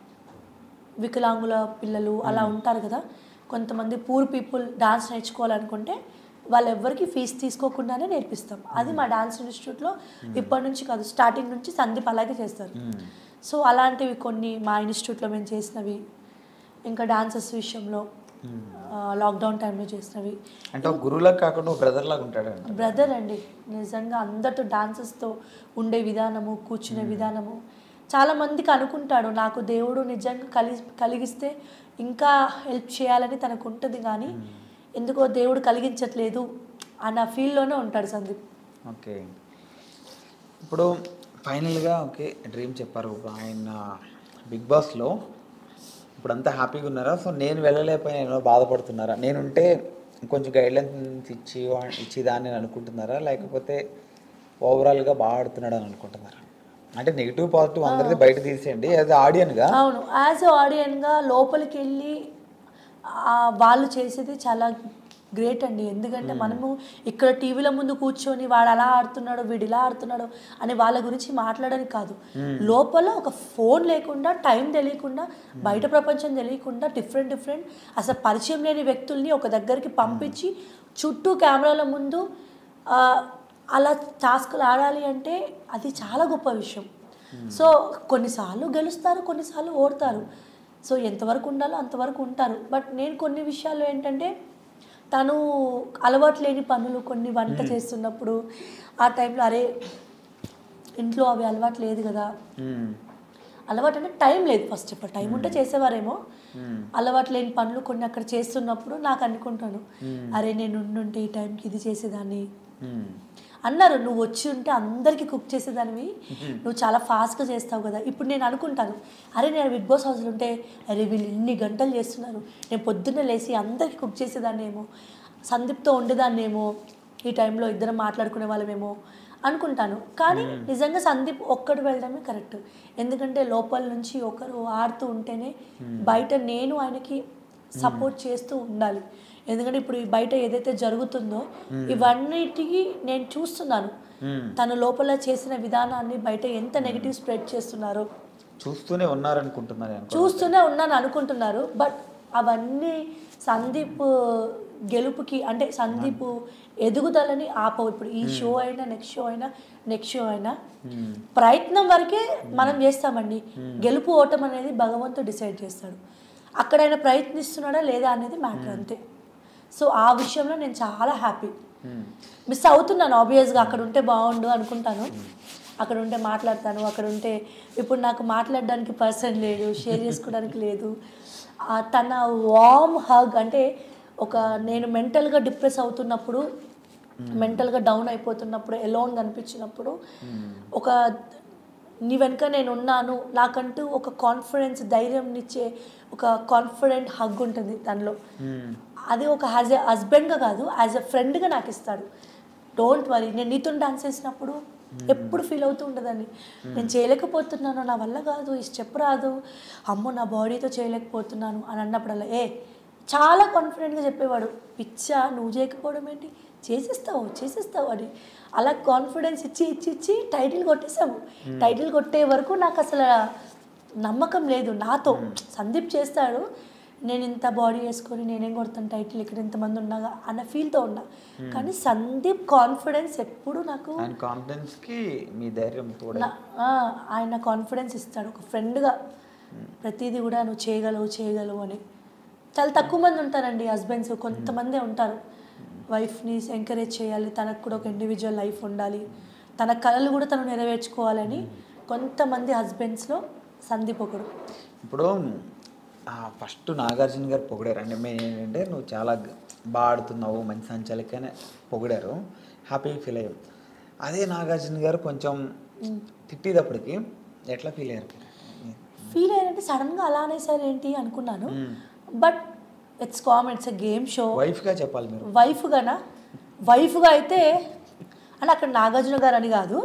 వికలాంగుల పిల్లలు అలా ఉంటారు కదా కొంతమంది పూర్ పీపుల్ డాన్స్ నేర్చుకోవాలనుకుంటే వాళ్ళు ఎవ్వరికి ఫీజు తీసుకోకుండానే నేర్పిస్తాం అది మా డాన్స్ ఇన్స్టిట్యూట్లో ఇప్పటి నుంచి కాదు స్టార్టింగ్ నుంచి సందీప్ అలాగే చేస్తారు సో అలాంటివి కొన్ని మా ఇన్స్టిట్యూట్లో మేము చేసినవి ఇంకా డాన్సెస్ విషయంలో లాక్డౌన్ టైంలో చేసినవి అంటే ఒక గురువులకు కాకుండా ఒక బ్రదర్ లాగా ఉంటాడు బ్రదర్ అండి నిజంగా అందరితో డాన్సెస్తో ఉండే విధానము కూర్చునే విధానము చాలా మందికి అనుకుంటాడు నాకు దేవుడు నిజంగా కలి కలిగిస్తే ఇంకా హెల్ప్ చేయాలని తనకు ఉంటుంది కానీ ఎందుకో దేవుడు కలిగించట్లేదు అన్న ఫీల్లోనే ఉంటాడు సందీప్ ఓకే ఇప్పుడు ఫైనల్గా ఓకే డ్రీమ్ చెప్పారు ఆయన బిగ్ బాస్లో ఇప్పుడు అంతా హ్యాపీగా ఉన్నారా సో నేను వెళ్ళలేకపోయినా ఏమో బాధపడుతున్నారా నేనుంటే కొంచెం గైడ్లైన్స్ ఇచ్చి ఇచ్చేదాన్ని అని అనుకుంటున్నారా లేకపోతే ఓవరాల్గా బాగా ఆడుతున్నాడు అని అనుకుంటున్నారా అంటే నెగిటివ్ పాజిటివ్ అందరిది బయట తీసేయండి అది ఆడియన్గా అవును యాజ్ ఆడియన్గా లోపలికి వెళ్ళి ఆ వాళ్ళు చేసేది చాలా గ్రేట్ అండి ఎందుకంటే మనము ఇక్కడ టీవీల ముందు కూర్చొని వాడు అలా ఆడుతున్నాడు వీడు ఇలా ఆడుతున్నాడు అని వాళ్ళ గురించి మాట్లాడడానికి కాదు లోపల ఒక ఫోన్ లేకుండా టైం తెలియకుండా బయట ప్రపంచం తెలియకుండా డిఫరెంట్ డిఫరెంట్ అసలు పరిచయం లేని వ్యక్తుల్ని ఒక దగ్గరికి పంపించి చుట్టూ కెమెరాల ముందు ఆ, అలా టాస్క్లు ఆడాలి అంటే అది చాలా గొప్ప విషయం సో కొన్నిసార్లు గెలుస్తారు కొన్నిసార్లు ఓడతారు సో ఎంతవరకు ఉండాలో అంతవరకు ఉంటారు బట్ నేను కొన్ని విషయాల్లో ఏంటంటే తను అలవాటు లేని పనులు కొన్ని వంట చేస్తున్నప్పుడు ఆ టైంలో అరే ఇంట్లో అవి అలవాటు లేదు కదా అలవాటు అంటే టైం లేదు ఫస్ట్ ఇప్పుడు టైం ఉంటే చేసేవారేమో అలవాటు లేని పనులు కొన్ని అక్కడ చేస్తున్నప్పుడు నాకు అనుకుంటాను అరే నేను ఉండుంటే ఈ టైంకి ఇది చేసేదాన్ని అన్నారు నువ్వు వచ్చి ఉంటే అందరికీ కుక్ చేసేదానివి నువ్వు చాలా ఫాస్ట్గా చేస్తావు కదా ఇప్పుడు నేను అనుకుంటాను అరే నేను బిగ్ బాస్ హౌస్లో ఉంటే అరే వీళ్ళు ఇన్ని గంటలు చేస్తున్నారు నేను పొద్దున్నే లేచి అందరికీ కుక్ చేసేదాన్నేమో సందీప్తో ఉండేదాన్నేమో ఈ టైంలో ఇద్దరం మాట్లాడుకునే వాళ్ళమేమో అనుకుంటాను కానీ నిజంగా సందీప్ ఒక్కడు వెళ్ళడమే కరెక్ట్ ఎందుకంటే లోపల నుంచి ఒకరు ఆడుతూ ఉంటేనే బయట నేను ఆయనకి సపోర్ట్ చేస్తూ ఉండాలి ఎందుకంటే ఇప్పుడు ఈ బయట ఏదైతే జరుగుతుందో ఇవన్నిటికీ నేను చూస్తున్నాను తను లోపల చేసిన విధానాన్ని బయట ఎంత నెగిటివ్ స్ప్రెడ్ చేస్తున్నారో చూస్తూనే ఉన్నారనుకుంటున్నారు అనుకో చూస్తూనే ఉన్నాను అనుకుంటున్నారు బట్ అవన్నీ సందీప్ గెలుపుకి అంటే సందీప్ ఎదుగుదలని ఆపవు ఇప్పుడు ఈ షో అయినా నెక్స్ట్ షో అయినా నెక్స్ట్ షో అయినా ప్రయత్నం వరకే మనం చేస్తామండి గెలుపు ఓటం అనేది భగవంతుడు డిసైడ్ చేస్తాడు అక్కడ ఆయన ప్రయత్నిస్తున్నాడా లేదా అనేది మ్యాటర్ అంతే సో ఆ విషయంలో నేను చాలా హ్యాపీ మిస్ అవుతున్నాను ఆబ్వియస్గా అక్కడ ఉంటే బాగుండు అనుకుంటాను అక్కడ ఉంటే మాట్లాడతాను అక్కడ ఉంటే ఇప్పుడు నాకు మాట్లాడడానికి పర్సన్ లేడు షేర్ చేసుకోవడానికి లేదు ఆ తన వామ్ హగ్ అంటే ఒక నేను మెంటల్గా డిప్రెస్ అవుతున్నప్పుడు మెంటల్గా డౌన్ అయిపోతున్నప్పుడు ఎలోన్ కనిపించినప్పుడు ఒక నీ వెనుక నేను ఉన్నాను నాకంటూ ఒక కాన్ఫిడెన్స్ ధైర్యం ఇచ్చే ఒక కాన్ఫిడెంట్ హగ్ ఉంటుంది దానిలో అది ఒక యాజ్ ఎ హస్బెండ్గా కాదు యాజ్ ఎ ఫ్రెండ్గా నాకు ఇస్తాడు డోంట్ వరీ నేను నీతో డాన్స్ చేసినప్పుడు ఎప్పుడు ఫీల్ అవుతూ ఉండదని నేను చేయలేకపోతున్నాను నా వల్ల కాదు ఈ స్టెప్ రాదు అమ్మో నా బాడీతో చేయలేకపోతున్నాను అని అన్నప్పుడల్లా ఏ చాలా కాన్ఫిడెంట్గా చెప్పేవాడు పిచ్చా నువ్వు చేయకపోవడం ఏంటి చేసేస్తావు చేసేస్తావు అని అలా కాన్ఫిడెన్స్ ఇచ్చి ఇచ్చి ఇచ్చి టైటిల్ కొట్టేసాము టైటిల్ కొట్టే వరకు నాకు అసలు నమ్మకం లేదు నాతో సందీప్ చేస్తాడు నేను ఇంత బాడీ వేసుకొని నేనేం కొడతాను టైటిల్ ఇక్కడ ఇంతమంది ఉన్నాగా అన్న ఫీల్తో ఉన్నా కానీ సందీప్ కాన్ఫిడెన్స్ ఎప్పుడు నాకు ఆయన కాన్ఫిడెన్స్కి మీ ధైర్యం తోడ నా- ఆ, ఆయన కాన్ఫిడెన్స్ ఇస్తాడు ఒక ఫ్రెండ్గా ప్రతిదీ కూడా నువ్వు చేయగలవు చేయగలవు అని చాలా తక్కువ మంది ఉంటారండి హస్బెండ్స్ కొంతమందే ఉంటారు వైఫ్ని ఎంకరేజ్ చేయాలి తనకు కూడా ఒక ఇండివిజువల్ లైఫ్ ఉండాలి తన కళలు కూడా తను నెరవేర్చుకోవాలని కొంతమంది హస్బెండ్స్లో సందీప్ ఒకడు ఇప్పుడు ఫస్ట్ నాగార్జున గారు పొగిడారు అంటే మెయిన్ ఏంటంటే నువ్వు చాలా గ- బాగా ఆడుతున్నావు మంచి సంచాలకనే పొగిడారు హ్యాపీగా ఫీల్ అయ్యావు అదే నాగార్జున గారు కొంచెం తిట్టేటప్పటికి ఎట్లా ఫీల్ అయ్యారు ఫీల్ అయ్యారంటే సడన్గా అలా అనేసారు ఏంటి అనుకున్నాను but it's common it's a game show వైఫ్గా చెప్పాలి మీరు వైఫ్గానా వైఫ్గా అయితే అని అక్కడ నాగార్జున గారు అని కాదు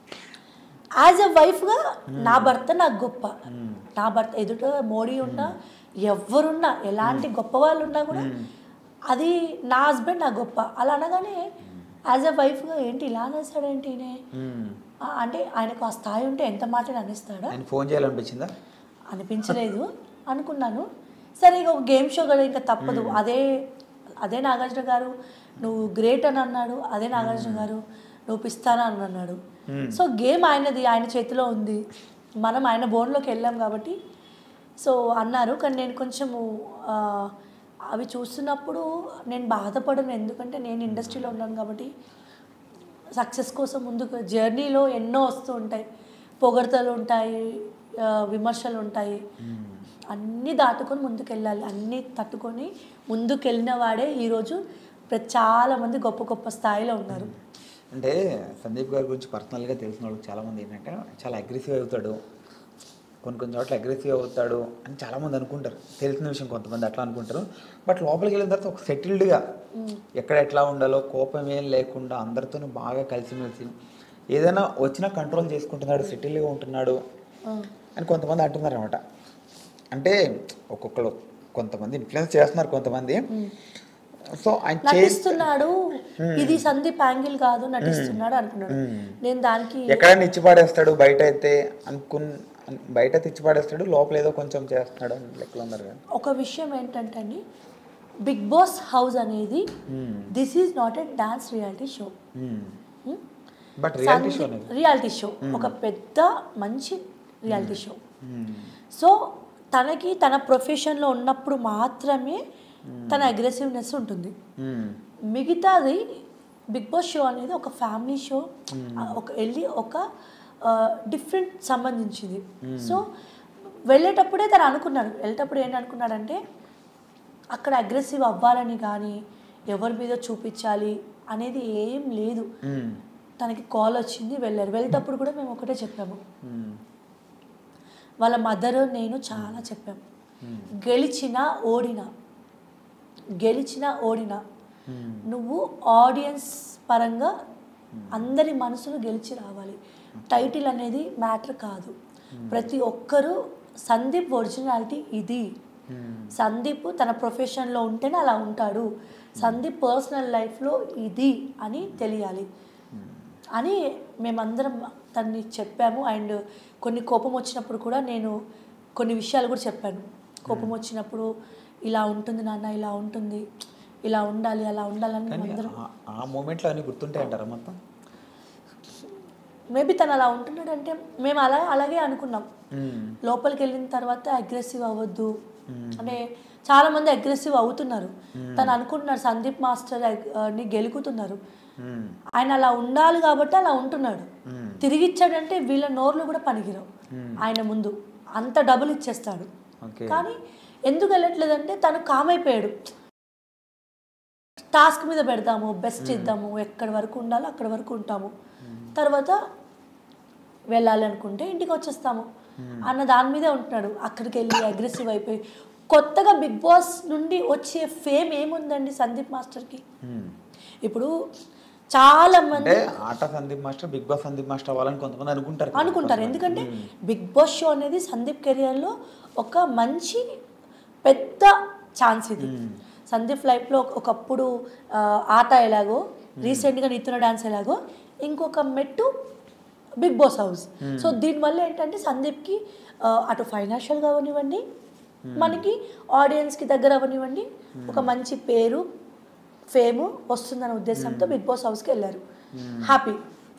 యాజ్ ఎ వైఫ్గా నా భర్త నాకు గొప్ప నా భర్త ఎదుట మోడీ ఉన్నా ఎవరున్నా ఎలాంటి గొప్ప వాళ్ళు ఉన్నా కూడా అది నా హస్బెండ్ నా గొప్ప అలా అనగానే యాజ్ ఎ వైఫ్గా ఏంటి ఇలా అనేసాడేంటి ఈయన? మ్మ్. ఆ, అంటే ఆయనకు ఆ స్థాయి ఉంటే ఎంత మాట అనేస్తాడా ఆయన ఫోన్ చేయాలనిపించిందా అనిపించలేదు అనుకున్నాను సరే ఇక ఒక గేమ్ షో కదా ఇంకా తప్పదు అదే అదే నాగార్జున గారు నువ్వు గ్రేట్ అని అన్నాడు అదే నాగార్జున గారు నువ్వు పిస్తానా అని అన్నాడు సో గేమ్ ఆయనది ఆయన చేతిలో ఉంది మనం ఆయన బోన్లోకి వెళ్ళాం కాబట్టి సో అన్నారు కానీ నేను కొంచెము ఆ, అవి చూస్తున్నప్పుడు నేను బాధపడను ఎందుకంటే నేను ఇండస్ట్రీలో ఉన్నాను కాబట్టి సక్సెస్ కోసం ముందుకు జర్నీలో ఎన్నో వస్తూ ఉంటాయి పొగడతలు ఉంటాయి ఆ, విమర్శలు ఉంటాయి అన్నీ దాటుకొని ముందుకు వెళ్ళాలి అన్నీ తట్టుకొని ముందుకు వెళ్ళిన వాడే ఈరోజు ప్ర- చాలా మంది గొప్ప గొప్ప స్థాయిలో ఉన్నారు అంటే సందీప్ గారి గురించి పర్సనల్గా తెలిసిన వాళ్ళకి చాలామంది ఏంటంటే చాలా అగ్రెసివ్ అవుతాడు కొన్ని కొన్ని చోట్ల అగ్రెసివ్ అవుతాడు అని చాలామంది అనుకుంటారు తెలిసిన విషయం కొంతమంది అట్లా అనుకుంటారు బట్ లోపలికి వెళ్ళిన తర్వాత ఒక సెటిల్డ్గా ఎక్కడ ఎట్లా ఉండాలో కోపం ఏం లేకుండా అందరితో బాగా కలిసిమెలిసి ఏదైనా వచ్చినా కంట్రోల్ చేసుకుంటున్నాడు సెటిల్గా ఉంటున్నాడు అని కొంతమంది అంటున్నారు అనమాట అంటే ఒక్కొక్కరు కొంతమంది ఇన్ఫ్లుయెన్స్ చేస్తున్నారు కొంతమంది సో ఆయన చే నటిస్తున్నాడు ఇది సందీప్ యాంగిల్ కాదు నటిస్తున్నాడు అనుకున్నాడు నేను దానికి ఎక్కడైనా ఇచ్చి పాడేస్తాడు బయట అయితే అనుకున్ అన్- బయట అయితే ఇచ్చి పాడేస్తాడు లోపల ఏదో కొంచెం చేస్తున్నాడు అని లెక్కలు ఉన్నారు కదా ఒక విషయం ఏంటంటే అండి బిగ్ బాస్ హౌస్ అనేది this is not a dance reality show but reality show అనేది రియాలిటీ షో ఒక పెద్ద మంచి రియాలిటీ షో సో తనకి తన ప్రొఫెషన్లో ఉన్నప్పుడు మాత్రమే తన అగ్రెసివ్నెస్ ఉంటుంది మిగతాది బిగ్ బాస్ షో అనేది ఒక ఫ్యామిలీ షో ఒక వెళ్ళి ఒక డిఫరెంట్ సంబంధించింది సో వెళ్ళేటప్పుడే తను అనుకున్నాడు వెళ్ళేటప్పుడు ఏంటి అనుకున్నాడంటే అక్కడ అగ్రెసివ్ అవ్వాలని కానీ ఎవరి మీద చూపించాలి అనేది ఏం లేదు తనకి కాల్ వచ్చింది వెళ్ళారు వెళ్ళేటప్పుడు కూడా మేము ఒకటే చెప్పాము వాళ్ళ మదర్ నేను చాలా చెప్పాము గెలిచినా ఓడినా గెలిచినా ఓడినా నువ్వు ఆడియన్స్ పరంగా అందరి మనసును గెలిచి రావాలి టైటిల్ అనేది మ్యాటర్ కాదు ప్రతి ఒక్కరూ సందీప్ ఒరిజినాలిటీ ఇది సందీప్ తన ప్రొఫెషన్లో ఉంటేనే అలా ఉంటాడు సందీప్ పర్సనల్ లైఫ్లో ఇది అని తెలియాలి అని మేమందరం తన్ని చెప్పాము అండ్ కొన్ని కోపం వచ్చినప్పుడు కూడా నేను కొన్ని విషయాలు కూడా చెప్పాను కోపం వచ్చినప్పుడు ఇలా ఉంటుంది నాన్న ఇలా ఉంటుంది ఇలా ఉండాలి అలా ఉండాలని కానీ మేమందరం ఆ- ఆ మూమెంట్లో అన్ని గుర్తుంటాయి అంటారా మొత్తం మేబీ తను అలా ఉంటున్నాడంటే మేము అలా అలాగే అనుకున్నాం మ్మ్. లోపలికి వెళ్ళిన తర్వాత అగ్రెసివ్ అవ్వద్దు అంటే చాలా మంది అగ్రెసివ్ అవుతున్నారు తను అనుకుంటున్నారు సందీప్ మాస్టర్ అగ్- ఆ, ని గెలుకుతున్నారు మ్మ్. ఆయన అలా ఉండాలి కాబట్టి అలా ఉంటున్నాడు తిరిగి ఇచ్చాడంటే వీళ్ళ నోర్లు కూడా పనికిరావు ఆయన ముందు అంత డబుల్ ఇచ్చేస్తాడు ఓకే కానీ ఎందుకు వెళ్ళట్లేదంటే తను కామైపోయాడు టాస్క్ మీద పెడతాము బెస్ట్ ఇద్దాము ఎక్కడి వరకు ఉండాలో అక్కడి వరకు ఉంటాము తర్వాత వెళ్ళాలి అనుకుంటే ఇంటికి వచ్చేస్తాము అన్న దాని మీదే ఉంటున్నాడు అక్కడికి వెళ్ళి అగ్రెసివ్ అయిపోయి కొత్తగా బిగ్ బాస్ నుండి వచ్చే ఫేమ్ ఏముందండి సందీప్ మాస్టర్కి మ్మ్. ఇప్పుడు చాలా మంది అంటే ఆట Sandeep master Bigg Boss Sandeep master అవ్వాలని కొంతమంది అనుకుంటారు కదా. అనుకుంటారు ఎందుకంటే బిగ్ బాస్ షో అనేది సందీప్ కెరియర్లో ఒక మంచి పెద్ద ఛాన్స్ ఇది సందీప్ లైఫ్లో ఒకప్పుడు ఆ, ఆట ఎలాగో రీసెంట్గా నిత్తున డాన్స్ ఎలాగో ఇంకొక మెట్టు బిగ్ బాస్ హౌస్ సో దీనివల్ల ఏంటంటే సందీప్కి ఆ, అటు ఫైనాన్షియల్గా అవనివ్వండి మనకి ఆడియన్స్కి దగ్గర అవనివ్వండి ఒక మంచి పేరు ఫేమ్ వస్తుందనే ఉద్దేశంతో బిగ్ బాస్ హౌస్కి వెళ్ళారు హ్యాపీ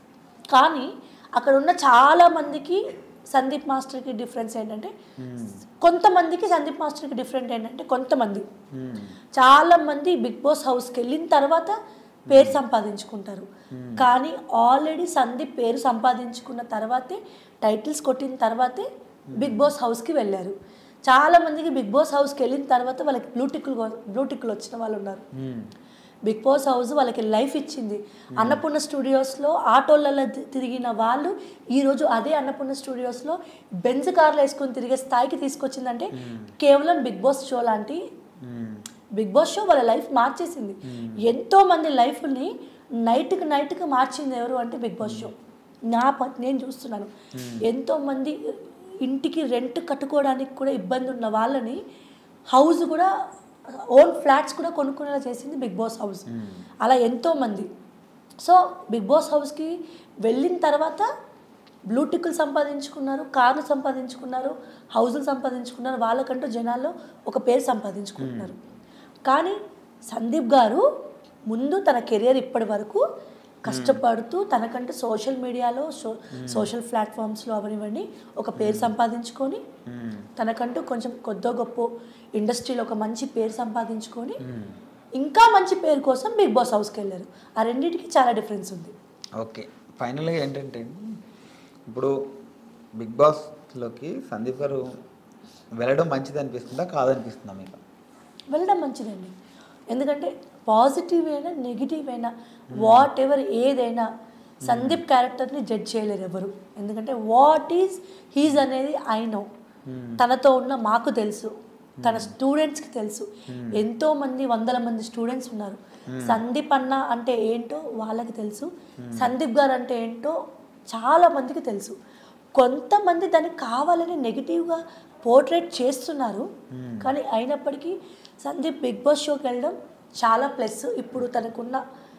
కానీ అక్కడ ఉన్న చాలా మందికి సందీప్ మాస్టర్కి డిఫరెన్స్ ఏంటంటే కొంతమందికి సందీప్ మాస్టర్కి డిఫరెంట్ ఏంటంటే కొంతమంది మ్మ్. చాలా మంది బిగ్ బాస్ హౌస్కి వెళ్ళిన తర్వాత పేరు సంపాదించుకుంటారు కానీ ఆల్రెడీ సందీప్ పేరు సంపాదించుకున్న తర్వాతే టైటిల్స్ కొట్టిన తర్వాతే బిగ్ బాస్ హౌస్కి వెళ్ళారు చాలా మందికి బిగ్ బాస్ హౌస్కి వెళ్ళిన తర్వాత వాళ్ళకి బ్లూ టిక్కులు బ్లూ టిక్కులు వచ్చిన వాళ్ళు ఉన్నారు మ్మ్. బిగ్ బాస్ హౌస్ వాళ్ళకి లైఫ్ ఇచ్చింది అన్నపూర్ణ స్టూడియోస్లో ఆటోలలో తి- తిరిగిన వాళ్ళు ఈరోజు అదే అన్నపూర్ణ స్టూడియోస్లో బెంజ్ కార్లు వేసుకొని తిరిగే స్థాయికి తీసుకొచ్చిందంటే కేవలం బిగ్ బాస్ షో లాంటి మ్మ్. బిగ్ బాస్ షో వాళ్ళ లైఫ్ మార్చేసింది ఎంతో మంది లైఫ్ని నైట్కి నైట్కి మార్చింది ఎవరు అంటే బిగ్ బాస్ షో నా ప- నేను చూస్తున్నాను ఎంతో మంది ఇంటికి రెంట్ కట్టుకోవడానికి కూడా ఇబ్బంది ఉన్న వాళ్ళని హౌస్ కూడా ఓన్ ఫ్లాట్స్ కూడా కొనుక్కునేలా చేసింది బిగ్ బాస్ హౌస్ అలా ఎంతో మంది సో బిగ్ బాస్ హౌస్కి వెళ్ళిన తర్వాత బ్లూటిక్లు సంపాదించుకున్నారు కార్లు సంపాదించుకున్నారు హౌజులు సంపాదించుకున్నారు వాళ్ళకంటూ జనాల్లో ఒక పేరు సంపాదించుకుంటున్నారు కానీ సందీప్ గారు ముందు తన కెరియర్ ఇప్పటి వరకు కష్టపడుతూ తనకంటూ సోషల్ మీడియాలో సో సోషల్ ప్లాట్ఫామ్స్లో అవనివ్వండి ఒక పేరు సంపాదించుకొని మ్మ్. తనకంటూ కొంచెం కొద్దో గొప్ప ఇండస్ట్రీలో ఒక మంచి పేరు సంపాదించుకొని ఇంకా మంచి పేరు కోసం బిగ్ బాస్ హౌస్కి వెళ్ళారు ఆ రెండింటికి చాలా డిఫరెన్స్ ఉంది ఓకే ఫైనల్గా ఏంటంటే ఇప్పుడు బిగ్ బాస్లోకి సందీప్ గారు వెళ్ళడం మంచిది అనిపిస్తుందా కాదనిపిస్తుందా మీకు వెళ్ళడం మంచిదండి ఎందుకంటే పాజిటివ్ అయినా నెగిటివ్ అయినా వాట్ ఎవర్ ఏదైనా సందీప్ క్యారెక్టర్ని జడ్జ్ చేయలేరు ఎవరు ఎందుకంటే వాట్ ఈజ్ హీజ్ అనేది ఐ నో తనతో ఉన్న మాకు తెలుసు తన స్టూడెంట్స్కి తెలుసు ఎంతో మంది వందల మంది స్టూడెంట్స్ ఉన్నారు సందీప్ అన్న అంటే ఏంటో వాళ్ళకి తెలుసు సందీప్ గారు అంటే ఏంటో చాలా మందికి తెలుసు కొంతమంది దాన్ని కావాలని నెగిటివ్గా పోర్ట్రేట్ చేస్తున్నారు కానీ అయినప్పటికీ సందీప్ బిగ్ బాస్ షోకి వెళ్ళడం చాలా ప్లస్ ఇప్పుడు తనకున్న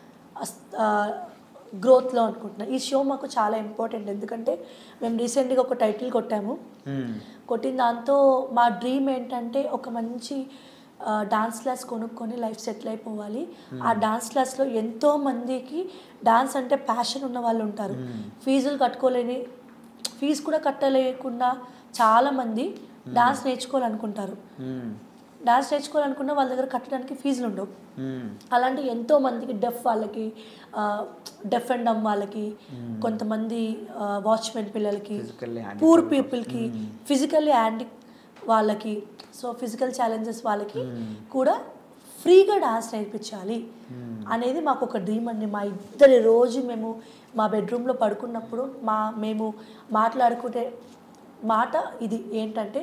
గ్రోత్లో అనుకుంటున్నా ఈ షో మాకు చాలా ఇంపార్టెంట్ ఎందుకంటే మేము రీసెంట్గా ఒక టైటిల్ కొట్టాము మ్మ్. కొట్టిన దాంతో మా డ్రీమ్ ఏంటంటే ఒక మంచి డాన్స్ క్లాస్ కొనుక్కొని లైఫ్ సెటిల్ అయిపోవాలి ఆ డాన్స్ క్లాస్లో ఎంతో మందికి డాన్స్ అంటే ప్యాషన్ ఉన్న వాళ్ళు ఉంటారు ఫీజులు కట్టుకోలేని ఫీజు కూడా కట్టలేకుండా చాలామంది డాన్స్ నేర్చుకోవాలనుకుంటారు మ్మ్. డాన్స్ నేర్చుకోవాలనుకున్న వాళ్ళ దగ్గర కట్టడానికి ఫీజులు ఉండవు మ్మ్. అలాంటి ఎంతో మందికి డెఫ్ వాళ్ళకి డెఫ్ అండ్ డమ్ వాళ్ళకి కొంతమంది వాచ్మెన్ పిల్లలకి Physically handicapped పూర్ పీపుల్కి ఫిజికల్లీ హ్యాండి వాళ్ళకి సో ఫిజికల్ ఛాలెంజెస్ వాళ్ళకి కూడా ఫ్రీగా డాన్స్ నేర్పించాలి అనేది మాకు ఒక డ్రీమ్ అండి మా ఇద్దరి రోజు మేము మా బెడ్రూమ్లో పడుకున్నప్పుడు మా మేము మాట్లాడుకునే మాట ఇది ఏంటంటే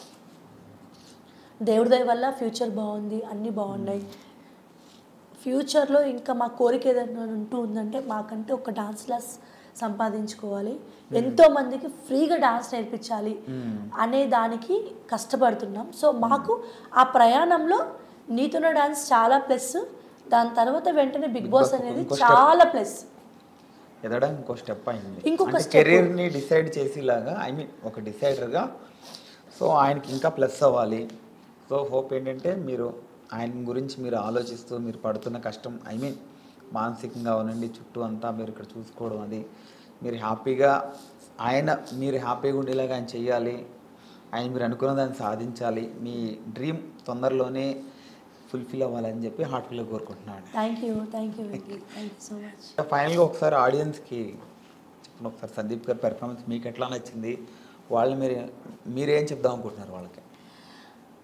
దేవుడి దయ వల్ల ఫ్యూచర్ బాగుంది అన్నీ బాగున్నాయి ఫ్యూచర్లో ఇంకా మా కోరిక ఏదైనా ఉంటూ ఉందంటే మాకంటే ఒక డాన్స్ క్లాస్ సంపాదించుకోవాలి ఎంతో మందికి ఫ్రీగా డాన్స్ నేర్పించాలి అనే దానికి కష్టపడుతున్నాం సో మాకు ఆ ప్రయాణంలో నీతున్న డాన్స్ చాలా ప్లస్ దాని తర్వాత వెంటనే బిగ్ బాస్ అనేది ఇంకో చాలా ప్లస్ ఎదడం ఇంకో స్టెప్ అయింది ఇంకొక అంటే step. కెరీర్ని డిసైడ్ చేసేలాగా ఐ మీన్ ఒక డిసైడర్గా సో ఆయనకి ఇంకా ప్లస్ అవ్వాలి సో హోప్ ఏంటంటే మీరు ఆయన గురించి మీరు ఆలోచిస్తూ మీరు పడుతున్న కష్టం ఐ మీన్ మానసికంగా అవనండి చుట్టూ అంతా మీరు ఇక్కడ చూసుకోవడం అది మీరు హ్యాపీగా ఆయన మీరు హ్యాపీగా ఉండేలాగా ఆయన చెయ్యాలి ఆయన మీరు అనుకున్న దాన్ని సాధించాలి మీ డ్రీమ్ తొందరలోనే ఫుల్ఫిల్ అవ్వాలని చెప్పి హార్ట్ఫుల్గా కోరుకుంటున్నాను thank you thank you thank you so much ఫైనల్గా ఒకసారి ఆడియన్స్కి చెప్పండి ఒకసారి సందీప్ గారి పెర్ఫార్మెన్స్ మీకు ఎట్లా నచ్చింది వాళ్ళు మీరు మీరేం చెప్దాం అనుకుంటున్నారు వాళ్ళకి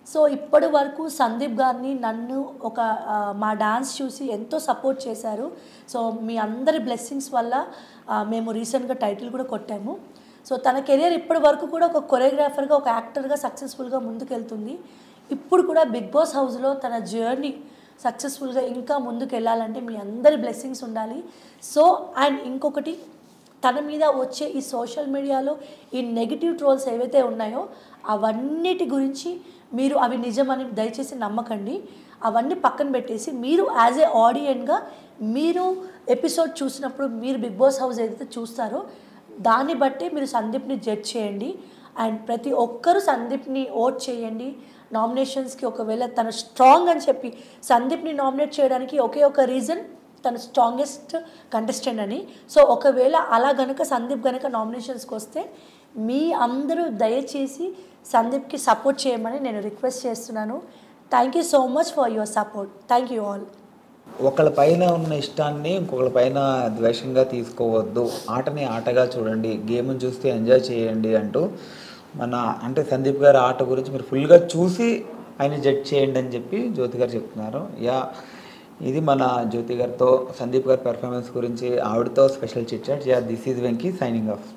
సో ఇప్పటి వరకు సందీప్ గారిని నన్ను ఒక ఆ, మా డాన్స్ చూసి ఎంతో సపోర్ట్ చేశారు సో మీ అందరి బ్లెస్సింగ్స్ వల్ల ఆ, మేము రీసెంట్గా టైటిల్ కూడా కొట్టాము సో తన కెరియర్ ఇప్పటి వరకు కూడా ఒక కొరియోగ్రాఫర్గా ఒక యాక్టర్గా సక్సెస్ఫుల్గా ముందుకెళ్తుంది ఇప్పుడు కూడా బిగ్ బాస్ హౌస్లో తన జర్నీ సక్సెస్ఫుల్గా ఇంకా ముందుకు వెళ్ళాలంటే మీ అందరి బ్లెస్సింగ్స్ ఉండాలి సో అండ్ ఇంకొకటి తన మీద వచ్చే ఈ సోషల్ మీడియాలో ఈ నెగిటివ్ ట్రోల్స్ ఏవైతే ఉన్నాయో అవన్నిటి గురించి మీరు అవి నిజమని దయచేసి నమ్మకండి అవన్నీ పక్కన పెట్టేసి మీరు యాజ్ ఏ ఆడియన్గా మీరు ఎపిసోడ్ చూసినప్పుడు మీరు బిగ్ బాస్ హౌస్ ఏదైతే చూస్తారో దాన్ని బట్టే మీరు సందీప్ని జడ్జ్ చేయండి అండ్ ప్రతి ఒక్కరూ సందీప్ని ఓట్ చేయండి నామినేషన్స్కి ఒకవేళ తను స్ట్రాంగ్ అని చెప్పి సందీప్ని నామినేట్ చేయడానికి ఒకే ఒక రీజన్ తను స్ట్రాంగెస్ట్ కంటెస్టెంట్ అని సో ఒకవేళ అలా గనుక సందీప్ గనుక నామినేషన్స్కి వస్తే మీ అందరూ దయచేసి సందీప్కి సపోర్ట్ చేయమని నేను రిక్వెస్ట్ చేస్తున్నాను thank you so much for your support thank you all ఒకళ్ళ పైన ఉన్న ఇష్టాన్ని ఇంకొకళ్ళ పైన ద్వేషంగా తీసుకోవద్దు ఆటని ఆటగా చూడండి గేమ్ని చూస్తే ఎంజాయ్ చేయండి అంటూ మన అంటే సందీప్ గారి ఆట గురించి మీరు ఫుల్గా చూసి ఆయన జడ్జ్ చేయండి అని చెప్పి జ్యోతి గారు చెప్తున్నారు యా ఇది మన జ్యోతి గారితో సందీప్ గారి పెర్ఫార్మెన్స్ గురించి ఆవిడతో special chit chat yeah this is Venky signing of